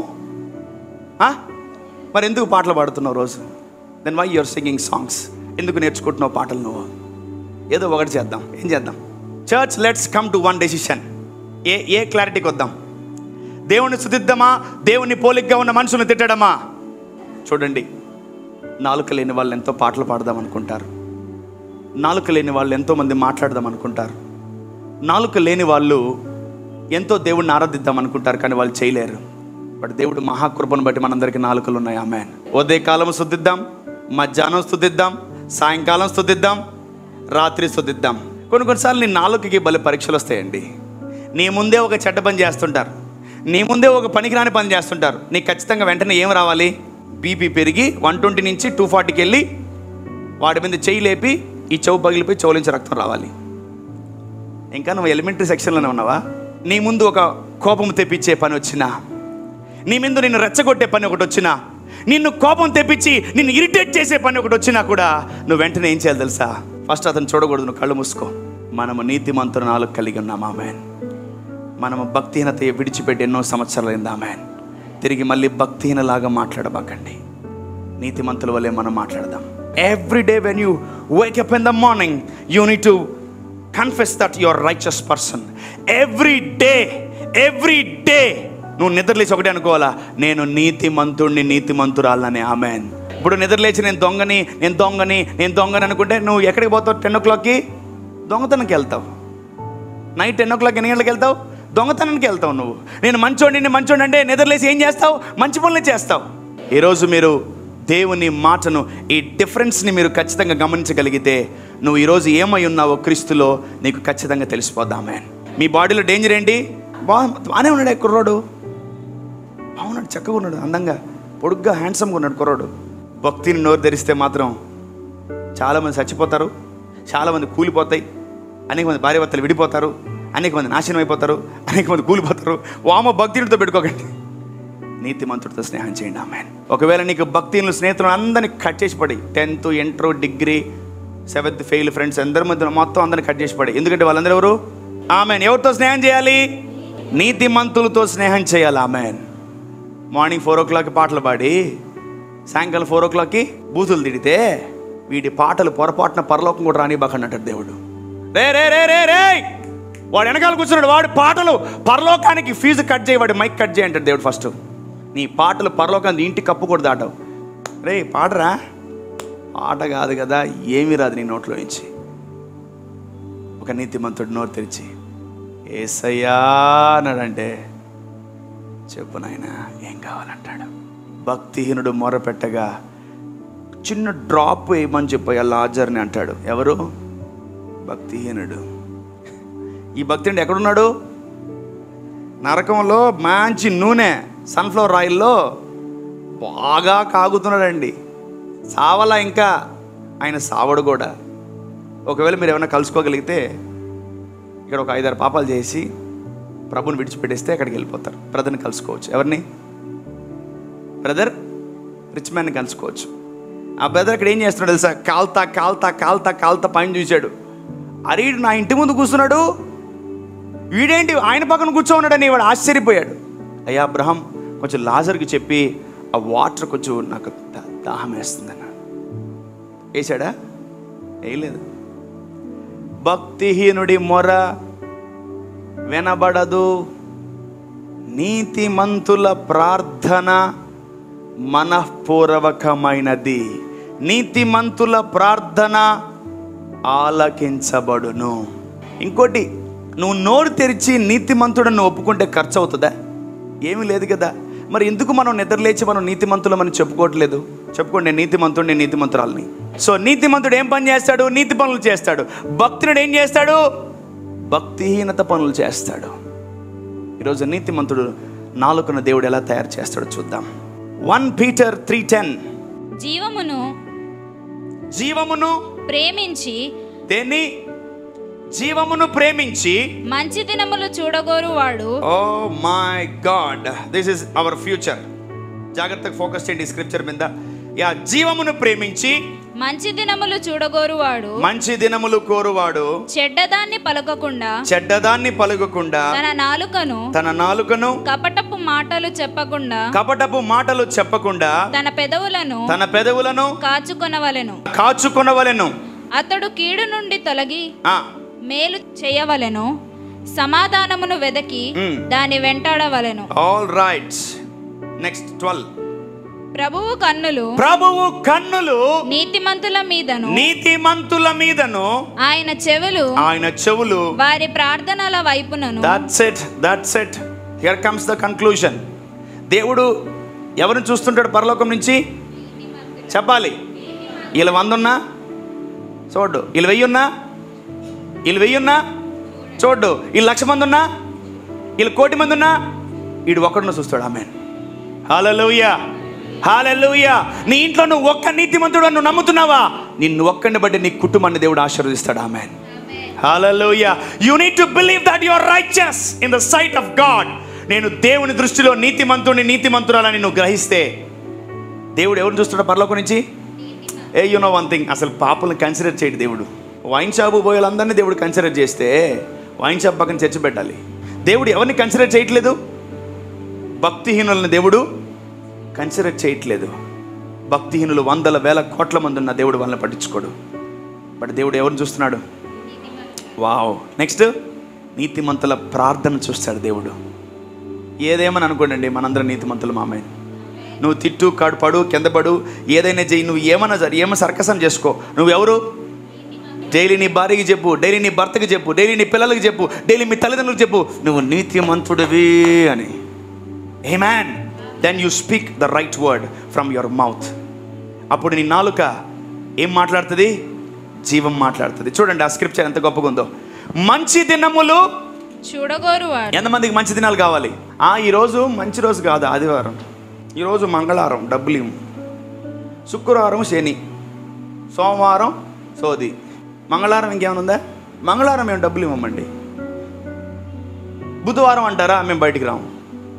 ఆ? మరి ఎందుకు పాటలు పాడుతున్నావు రోజు then why your singing songs ఎందుకు నేర్చుకుంటున్నావు పాటలు నువ్వు ఏదో ఒకటి చేద్దాం ఏం చేద్దాం church let's come to one decision ఏ ఏ క్లారిటీకి వద్దాం దేవుని స్థుతిద్దామా దేవుని పోలికగా ఉన్న మనుషులను తిట్టడమా చూడండి నాలుక లేని వాళ్ళు ఎంతో పాటలు పాడదాం అనుకుంటారు నాలుక లేని వాళ్ళు ఎంతోమంది మాట్లాడదాం అనుకుంటారు నాలుక లేని వాళ్ళు ఎంతో దేవుడిని ఆరాధిద్దాం అనుకుంటారు కానీ వాళ్ళు చేయలేరు బట్ దేవుడు మహాకృపను బట్టి మనందరికీ నాలుకలు ఉన్నాయి ఆమె ఉదయ కాలం స్థుతిద్దాం మధ్యాహ్నం స్థుతిద్దాం సాయంకాలం స్థుతిద్దాం రాత్రి స్థుతిద్దాం కొన్ని కొన్నిసార్లు నీ నాలుకకి బలి పరీక్షలు వస్తాయండి నీ ముందే ఒక చెడ్డ పని చేస్తుంటారు నీ ముందే ఒక పనికిరాని పని చేస్తుంటారు నీకు ఖచ్చితంగా వెంటనే ఏం రావాలి బీపీ పెరిగి వన్ ట్వంటీ నుంచి టూ ఫార్టీకి వెళ్ళి వాడి మీద చెయ్యి లేపి ఈ చెవు పగిలిపోయి చెవు నుంచి రక్తం రావాలి ఇంకా నువ్వు ఎలిమెంటరీ సెక్షన్లోనే ఉన్నావా నీ ముందు ఒక కోపం తెప్పించే పని వచ్చినా నీ ముందు నిన్ను రెచ్చగొట్టే పని ఒకటి వచ్చినా నిన్ను కోపం తెప్పించి నిన్ను ఇరిటేట్ చేసే పని ఒకటి వచ్చినా కూడా నువ్వు వెంటనే ఏం చేయాలి తెలుసా ఫస్ట్ అతను చూడకూడదు నువ్వు కళ్ళు మూసుకో మనము నీతిమంతుల నాలుగు కలిగి ఉన్నాం ఆమెన్ మనము భక్తిహీనత విడిచిపెట్టి ఎన్నో సంవత్సరాలైంది ఆమెన్ తిరిగి మళ్ళీ భక్తిహీనలాగా మాట్లాడబాకండి నీతిమంతుల వల్లే మనం మాట్లాడదాం every day when you wake up in the morning you need to confess that your righteous person every day every day నువ్వు నిద్రలేచి ఒకటే అనుకోవాలా నేను నీతిమంతుడిని నీతిమంతురాలని ఆమెన్ ఇప్పుడు నిద్రలేచి నేను దొంగని నేను దొంగని నేను దొంగని అనుకుంటే నువ్వు ఎక్కడికి పోతావు టెన్ ఓ క్లాక్కి దొంగతనంకి వెళ్తావు నైట్ టెన్ ఓ క్లాక్ ఎన్ని గంటలకు వెళ్తావు దొంగతనానికి వెళ్తావు నువ్వు నేను మంచోడిని మంచోడి అంటే నిద్రలేసి ఏం చేస్తావు మంచి పనులు చేస్తావు ఈరోజు మీరు దేవుని మాటను ఈ డిఫరెన్స్ని మీరు ఖచ్చితంగా గమనించగలిగితే నువ్వు ఈరోజు ఏమై ఉన్నావో క్రీస్తులో నీకు ఖచ్చితంగా తెలిసిపోదామే మీ బాడీలో డేంజర్ ఏంటి బా బాగానే ఉన్నాడు ఏ కుర్రోడు బాగున్నాడు చక్కగా ఉన్నాడు అందంగా పొడుగ్గా హ్యాండ్సమ్గా ఉన్నాడు కుర్రోడు భక్తిని నోరు తెరిస్తే మాత్రం చాలామంది చచ్చిపోతారు చాలామంది కూలిపోతాయి అనేక మంది భార్యభర్తలు విడిపోతారు అనేక మంది నాశనం అయిపోతారు అనేక మంది కూలిపోతారు వామ భక్తితో పెట్టుకోకండి నీతిమంతుడితో స్నేహం చేయండి ఆమె ఒకవేళ నీకు భక్తిని స్నేహితులు అందరినీ కట్ చేసి పడి tenth inter degree seventh fail friends అందరి మధ్య మొత్తం అందరిని కట్ చేసి పడి ఎందుకంటే వాళ్ళందరూ ఎవరు ఆమెన్ ఎవరితో స్నేహం చేయాలి నీతిమంతులతో స్నేహం చేయాలి ఆమెన్ మార్నింగ్ ఫోర్ ఓ క్లాక్కి పాటలు పాడి సాయంకాలం ఫోర్ ఓ క్లాక్కి బూతులు తిడితే వీడి పాటలు పొరపాటున పరలోకం కూడా రానివ్వకండి అంటాడు దేవుడు రే రే రే రే రే వాడు వెనకాల కూర్చున్నాడు వాడి పాటలు పరలోకానికి ఫీజు కట్ చేయి వాడి మైక్ కట్ చేయి అంటాడు దేవుడు ఫస్ట్ నీ పాటలు పరలోకానికి ఇంటి కప్పు కూడా దాటవు రే పాడరా పాట కాదు కదా ఏమీ రాదు నీ నోట్లో నుంచి ఒక నీతిమంతుడు నోరు తెరిచి ఏసయ్యా అన్నాడంటే చెప్పు నాయన ఏం కావాలంటాడు భక్తిహీనుడు మొరపెట్టగా చిన్న డ్రాప్ వేయమని చెప్పి లాజర్ని అంటాడు ఎవరు భక్తిహీనుడు ఈ భక్తుడు ఎక్కడున్నాడు నరకంలో మంచి నూనె సన్ఫ్లవర్ ఆయిల్లో బాగా కాగుతున్నాడండి సావలా ఇంకా ఆయన సావడు కూడా ఒకవేళ మీరు ఏమైనా కలుసుకోగలిగితే ఇక్కడ ఒక ఐదారు పాపాలు చేసి ప్రభుని విడిచిపెట్టేస్తే అక్కడికి వెళ్ళిపోతారు బ్రదర్ని కలుసుకోవచ్చు ఎవరిని బ్రదర్ రిచ్ మ్యాన్ని కలుసుకోవచ్చు ఆ బ్రదర్ అక్కడ ఏం చేస్తున్నాడు తెలుసా కాల్తా కాల్తా కాల్తా కాల్తా పైన చూశాడు అరే ఈడు నా ఇంటి ముందు కూర్చున్నాడు వీడేంటి ఆయన పక్కన కూర్చోన్నాడని వాడు ఆశ్చర్యపోయాడు అయ్యా అబ్రహం కొంచెం లాజర్కి చెప్పి ఆ వాటర్ కొంచెం నాకు దా- దాహం వేస్తుంది అన్నాడు వేసాడా వేయలేదు భక్తిహీనుడి మొర వినబడదు నీతిమంతుల ప్రార్థన మనఃపూర్వకమైనది నీతిమంతుల ప్రార్థన ఆలకించబడును ఇంకోటి నువ్వు నోరు తెరిచి నీతిమంతుడని ఒప్పుకుంటే ఖర్చు అవుతుందా ఏమీ లేదు కదా మరి ఎందుకు మనం నిద్రలేచి మనం నీతిమంతులమని చెప్పుకోవట్లేదు చెప్పుకోండి నేను నీతిమంతుడు నేను నీతిమంతురాలని సో నీతిమంతుడు ఏం పని చేస్తాడు నీతి పనులు చేస్తాడు భక్తుడు ఏం చేస్తాడు భక్తిహీనత పనులు చేస్తాడు ఈరోజు నీతిమంతుడు నాలుకన దేవుడు ఎలా తయారు చేస్తాడో చూద్దాం వన్ పీటర్ త్రీ టెన్ జీవమును జీవమును ప్రేమించి దేన్ని జీవమును ప్రేమించి మంచి దినములు చూడగోరు వాడు oh my God this is our future జాగ్రత్తగా ఫోకస్ చేయండి స్క్రిప్చర్ మీద యా జీవమును ప్రేమించి మంచి దినములు చూడగోరు వాడు మంచి దినములు కోరువాడు చెడ్డదాన్ని పలకకుండా చెడ్డదాన్ని పలుకకుండా తన నాలుకను తన నాలుకను కపటపు మాటలు చెప్పకుండా కపటపు మాటలు చెప్పకుండా తన పెదవులను తన పెదవులను కాచుకొనవలెను కాచుకొనవలెను అతడు కీడు నుండి తొలగి ఆ, మేలు చేయవలెను సమాధానమును వెదకి మ్. దాని వెంటాడవలెను ఆల్ రైట్ నెక్స్ట్ ట్వెల్వ్ ప్రభువు కన్నులు ప్రభువు కన్నులు నీతిమంతుల మీదను నీతిమంతుల మీదను ఆయన చెవులు ఆయన చెవులు వారి ప్రార్థనల వైపునను that's it that's it here comes the conclusion దేవుడు ఎవరిని చూస్తుంటాడు పరలోకం నుంచి చెప్పాలి వీళ్ళు వంద ఉన్నా చూడు వీళ్ళు వెయ్యి ఉన్నా వీళ్ళు వెయ్యి ఉన్నా చూడు వీళ్ళు లక్ష మంది ఉన్నా వీళ్ళు కోటి మంది ఉన్నా వీడు ఒక్కడున్న చూస్తాడు ఆమె హాలూయా హాలూయా నీ ఇంట్లో నువ్వు ఒక్క నీతిమంతుడు నువ్వు నమ్ముతున్నావా నిన్ను ఒక్కడిని బట్టి నీ కుటుంబాన్ని దేవుడు ఆశీర్వదిస్తాడు ఆమె hallelujah you need to believe that you are righteous in the sight of God నేను దేవుని దృష్టిలో నీతిమంతుడిని నీతిమంతురాలని నువ్వు గ్రహిస్తే దేవుడు ఎవరిని చూస్తాడు పరలోకం నుంచి ఏ యు నో వన్ థింగ్ అసలు పాపలను కన్సిడర్ చేయడు దేవుడు వైన్ షాపు పోయే వాళ్ళందరినీ దేవుడు కన్సిడర్ చేస్తే వైన్ షాప్ పక్కన చర్చ పెట్టాలి దేవుడు ఎవరిని కన్సిడర్ చేయట్లేదు భక్తిహీనులను దేవుడు కన్సిడర్ చేయట్లేదు భక్తిహీనులు వందల వేల కోట్ల మంది ఉన్న దేవుడు వాళ్ళని పట్టించుకోడు బట్ దేవుడు ఎవరిని చూస్తున్నాడు వావ్ నెక్స్ట్ నీతిమంతుల ప్రార్థన చూస్తాడు దేవుడు ఏదేమని అనుకోండి మనందరం నీతిమంతులు మామయ్య నువ్వు తిట్టు కాడు పడు కింద పడు ఏదైనా చెయ్యి నువ్వు ఏమన్నా సరే ఏమన్నా సర్కసం చేసుకో నువ్వెవరు డైలీ నీ భార్యకి చెప్పు డైలీ నీ భర్తకి చెప్పు డైలీ నీ పిల్లలకి చెప్పు డైలీ మీ తల్లిదండ్రులకు చెప్పు నువ్వు నీతిమంతుడివి అని ఏ man then you speak the right word from your mouth అప్పుడు నీ నాలుక ఏం మాట్లాడుతుంది జీవం మాట్లాడుతుంది చూడండి ఆ స్క్రిప్చర్ ఎంత గొప్పగా ఉందో మంచి దినములు చూడగోరు వాడు ఎంతమందికి మంచి దినాలు కావాలి ఆ ఈరోజు మంచి రోజు కాదు ఆదివారం ఈరోజు మంగళవారం డబ్బులు ఇవ్వు శుక్రవారం శని సోమవారం సోది మంగళవారం ఇంకేమైనా ఉందా మంగళవారం మేము డబ్బులు ఇవ్వమండి బుధవారం అంటారా మేము బయటికి రాము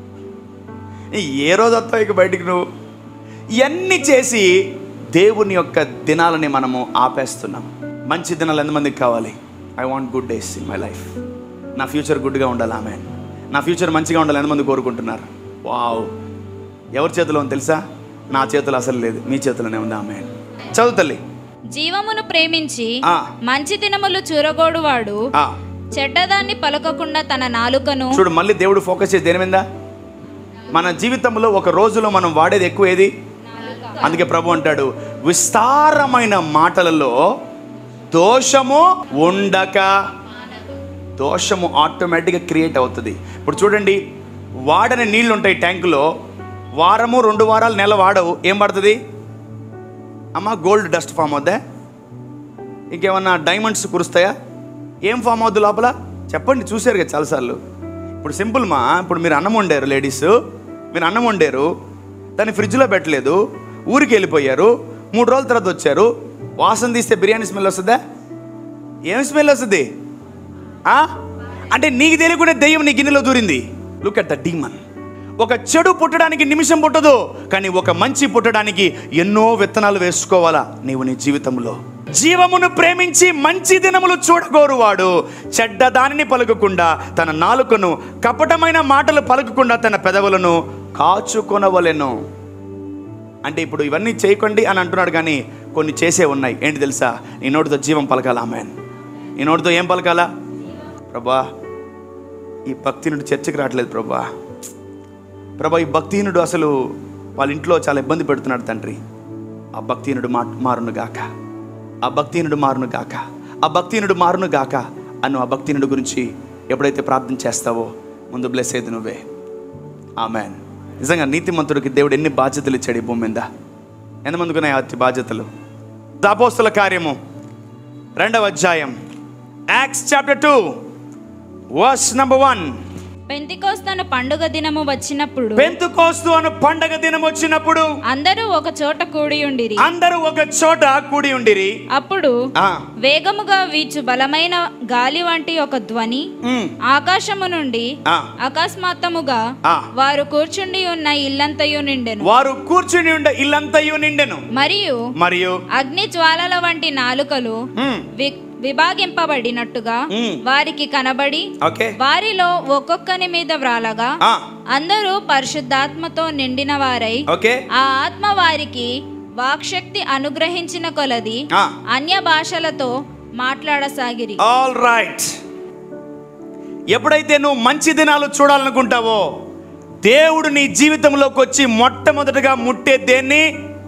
ఏ రోజు వస్తావు ఇక బయటికి నువ్వు ఇవన్నీ చేసి దేవుని యొక్క దినాలని మనము ఆపేస్తున్నాం మంచి దినాలు ఎంతమందికి కావాలి I want good days in my life నా ఫ్యూచర్ గుడ్గా ఉండాలి ఆమె నా ఫ్యూచర్ మంచిగా ఉండాలి ఎంతమంది కోరుకుంటున్నారు వావ్ ఎవరి చేతిలో ఉంది తెలుసా నా చేతిలో అసలు లేదు మీ చేతిలోనే ఉంది ఆమె చదువు తల్లి జీవమును ప్రేమించి ఆ. మంచి దినములు చూరగోడు వాడు ఆ, చెడ్డదాన్ని పలకకుండా తన నాలుకను చూడు మళ్ళీ దేవుడు ఫోకస్ చేసి దేని మీద మన జీవితంలో ఒక రోజులో మనం వాడేది ఎక్కువ ఏది అందుకే ప్రభు అంటాడు విస్తారమైన మాటలలో దోషము ఉండక దోషము ఆటోమేటిక్గా క్రియేట్ అవుతుంది ఇప్పుడు చూడండి వాడని నీళ్ళు ఉంటాయి ట్యాంకులో వారము రెండు వారాలు నెల వాడవు ఏం పడుతుంది అమ్మ గోల్డ్ డస్ట్ ఫామ్ అవుద్దా ఇంకేమన్నా డైమండ్స్ కురుస్తాయా ఏం ఫామ్ అవుద్ది లోపల చెప్పండి చూశారు కదా చాలాసార్లు ఇప్పుడు సింపుల్ మా ఇప్పుడు మీరు అన్నం వండారు లేడీస్ మీరు అన్నం వండారు దాన్ని ఫ్రిడ్జ్లో పెట్టలేదు ఊరికి వెళ్ళిపోయారు మూడు రోజుల తర్వాత వచ్చారు వాసన తీస్తే బిర్యానీ స్మెల్ వస్తుందా ఏం స్మెల్ వస్తుంది ఆ? అంటే నీకు తెలియకుండా దెయ్యం నీ గిన్నెలో దూరింది లుక్ అట్ ద డీమన్ ఒక చెడు పుట్టడానికి నిమిషం పుట్టదు కానీ ఒక మంచి పుట్టడానికి ఎన్నో విత్తనాలు వేసుకోవాలా నీవు నీ జీవితంలో జీవమును ప్రేమించి మంచి దినములు చూడగోరువాడు చెడ్డ దానిని పలుకకుండా తన నాలుకను కపటమైన మాటలు పలుకకుండా తన పెదవులను కాచుకొనవలెను అంటే ఇప్పుడు ఇవన్నీ చేయకండి అని అంటున్నాడు కానీ కొన్ని చేసే ఉన్నాయి ఏంటి తెలుసా నీ నోటితో జీవం పలకాలా ఆమె నీ నోటితో ఏం పలకాలా ప్రభా ఈ భక్తినుడు చర్చకి రావట్లేదు ప్రభా ప్రభా ఈ భక్తిహీనుడు అసలు వాళ్ళ ఇంట్లో చాలా ఇబ్బంది పెడుతున్నాడు తండ్రి ఆ భక్తిహీనుడు మా మారును గాక ఆ భక్తిహీనుడు మారును గాక ఆ భక్తిహీనుడు మారును గాక అను ఆ భక్తిహీనుడు గురించి ఎప్పుడైతే ప్రార్థన చేస్తావో ముందు బ్లెస్ అయ్యేది నువ్వే ఆమెన్ నిజంగా నీతిమంతుడికి దేవుడు ఎన్ని బాధ్యతలు ఇచ్చాడు ఈ భూమి మీద ఎంతమందికి ఉన్నాయి అతి బాధ్యతలు దాపోస్తుల కార్యము రెండవ అధ్యాయం Acts chapter two verse number one పెంతికోస్తను పండుగ దినము వచ్చినప్పుడు పెంతుకోస్తు అను పండగ దినం వచ్చినప్పుడు అందరూ ఒక చోట కూడి ఉండిరి అందరూ ఒక చోట కూడి ఉండిరి అప్పుడు ఆ, వేగముగా వీచు బలమైన గాలి వంటి ఒక ధ్వని ఉమ్, ఆకాశము నుండి ఆ. అకస్మాత్తముగా ఆ. వారు కూర్చుండి ఉన్న ఇల్లంతయు నిండెను వారు కూర్చుని ఉండే ఇల్లంతయు నిండెను మరియు మరియు అగ్ని జ్వాలల వంటి నాలుకలు ఉమ్, వి- విభాగింపబడినట్టుగా మ్. వారికి కనబడి ఓకే వారిలో ఒక్కొక్కని మీద వ్రాలగా ఆ, అందరూ పరిశుద్ధాత్మతో నిండిన వారై ఓకే ఆ ఆత్మ వారికి వాక్శక్తి అనుగ్రహించిన కొలది ఆ. అన్య భాషలతో మాట్లాడసాగిరి ఆల్ రైట్ ఎప్పుడైతే నువ్వు మంచి దినాలు చూడాలనుకుంటావో దేవుడు నీ జీవితంలోకి వచ్చి మొట్టమొదటిగా ముట్టే దేన్ని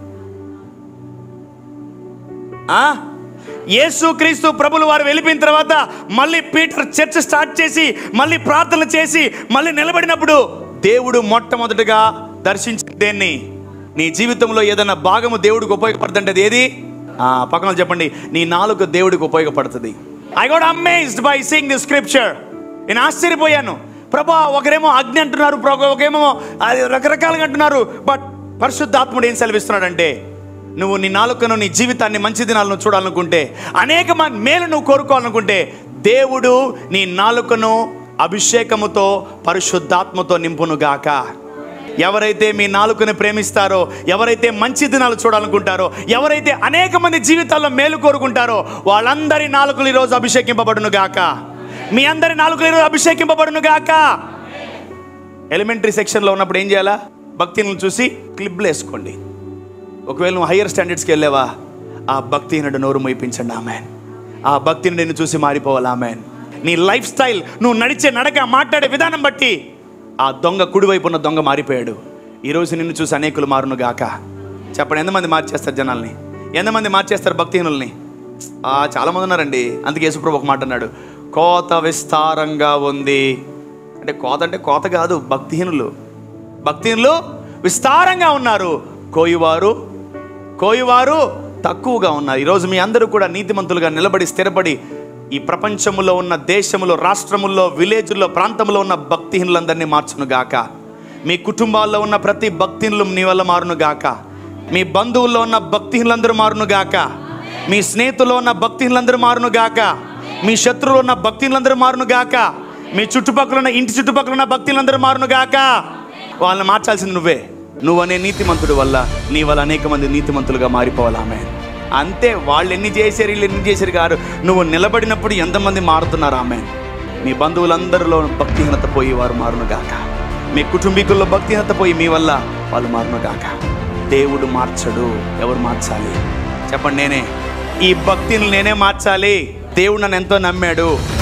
ఆ? యేసుక్రీస్తు ప్రభులు వారు వెళ్ళిపోయిన తర్వాత మళ్ళీ పీటర్ చర్చ్ స్టార్ట్ చేసి మళ్ళీ ప్రార్థనలు చేసి మళ్ళీ నిలబడినప్పుడు దేవుడు మొట్టమొదటిగా దర్శించిన దేన్ని నీ జీవితంలో ఏదైనా భాగము దేవుడికి ఉపయోగపడుతుంటే అది ఏది ఆ, పక్కన వాళ్ళు చెప్పండి నీ నాలుగు దేవుడికి ఉపయోగపడుతుంది I got amazed by seeing the scripture నేను ఆశ్చర్యపోయాను ప్రభా ఒకరేమో అగ్ని అంటున్నారు ప్రభా ఒకరేమో అది రకరకాలుగా అంటున్నారు బట్ పరిశుద్ధాత్ముడు ఏం సెలవిస్తున్నాడంటే నువ్వు నీ నాలుకను నీ జీవితాన్ని మంచి దినాలను చూడాలనుకుంటే అనేక మంది మేలు నువ్వు కోరుకోవాలనుకుంటే దేవుడు నీ నాలుకను అభిషేకముతో పరిశుద్ధాత్మతో నింపును గాక ఎవరైతే మీ నాలుకని ప్రేమిస్తారో ఎవరైతే మంచి దినాలు చూడాలనుకుంటారో ఎవరైతే అనేక మంది జీవితాల్లో మేలు కోరుకుంటారో వాళ్ళందరి నాలుకలు ఈరోజు అభిషేకింపబడును గాక మీ అందరి నాలుకలు ఈరోజు అభిషేకింపబడును గాక ఎలిమెంటరీ సెక్షన్లో ఉన్నప్పుడు ఏం చేయాలా భక్తిని చూసి క్లిప్లు వేసుకోండి ఒకవేళ నువ్వు హయ్యర్ స్టాండర్డ్స్కి వెళ్ళావా ఆ భక్తిహీనుడు నోరు మొయిపించండి ఆమె ఆ భక్తిని నిన్ను చూసి మారిపోవాలి ఆమె నీ లైఫ్ స్టైల్ నువ్వు నడిచే నడక మాట్లాడే విధానం బట్టి ఆ దొంగ కుడివైపు ఉన్న దొంగ మారిపోయాడు ఈరోజు నిన్ను చూసి అనేకులు మారును గాక చెప్పండి ఎంతమంది మార్చేస్తారు జనాల్ని ఎంతమంది మార్చేస్తారు భక్తిహీనుల్ని ఆ, చాలా మంది ఉన్నారండి అందుకే యేసుప్రభు ఒక మాట అన్నాడు కోత విస్తారంగా ఉంది అంటే కోత అంటే కోత కాదు భక్తిహీనులు భక్తిహీనులు విస్తారంగా ఉన్నారు కోయివారు కోయివారు తక్కువగా ఉన్నారు ఈరోజు మీ అందరూ కూడా నీతిమంతులుగా నిలబడి స్థిరపడి ఈ ప్రపంచములో ఉన్న దేశములో రాష్ట్రముల్లో విలేజ్లో ప్రాంతంలో ఉన్న భక్తిహీనులందరినీ మార్చును గాక మీ కుటుంబాల్లో ఉన్న ప్రతి భక్తిహీనులు నీ వల్ల మారును గాక మీ బంధువుల్లో ఉన్న భక్తిహీనులందరూ మారును గాక మీ స్నేహితుల్లో ఉన్న భక్తిహీనులందరూ మారును గాక మీ శత్రువులు ఉన్న భక్తిహీనులందరూ మారును గాక మీ చుట్టుపక్కల ఉన్న ఇంటి చుట్టుపక్కల ఉన్న భక్తులందరూ మారును గాక వాళ్ళని మార్చాల్సింది నువ్వే నువ్వనే నీతిమంతుడు వల్ల నీ వల్ల అనేక మంది నీతిమంతులుగా మారిపోవాలి ఆమె అంతే వాళ్ళు ఎన్ని చేశారు వీళ్ళు ఎన్ని చేశారు కాదు నువ్వు నిలబడినప్పుడు ఎంతమంది మారుతున్నారు ఆమె మీ బంధువులందరిలో భక్తిహీనత పోయి వారు మారును గాక మీ కుటుంబీకుల్లో భక్తిహీనత పోయి మీ వల్ల వాళ్ళు మారును గాక దేవుడు మార్చడు ఎవరు మార్చాలి చెప్పండి నేనే ఈ భక్తిని నేనే మార్చాలి దేవుడు నన్ను ఎంతో నమ్మాడు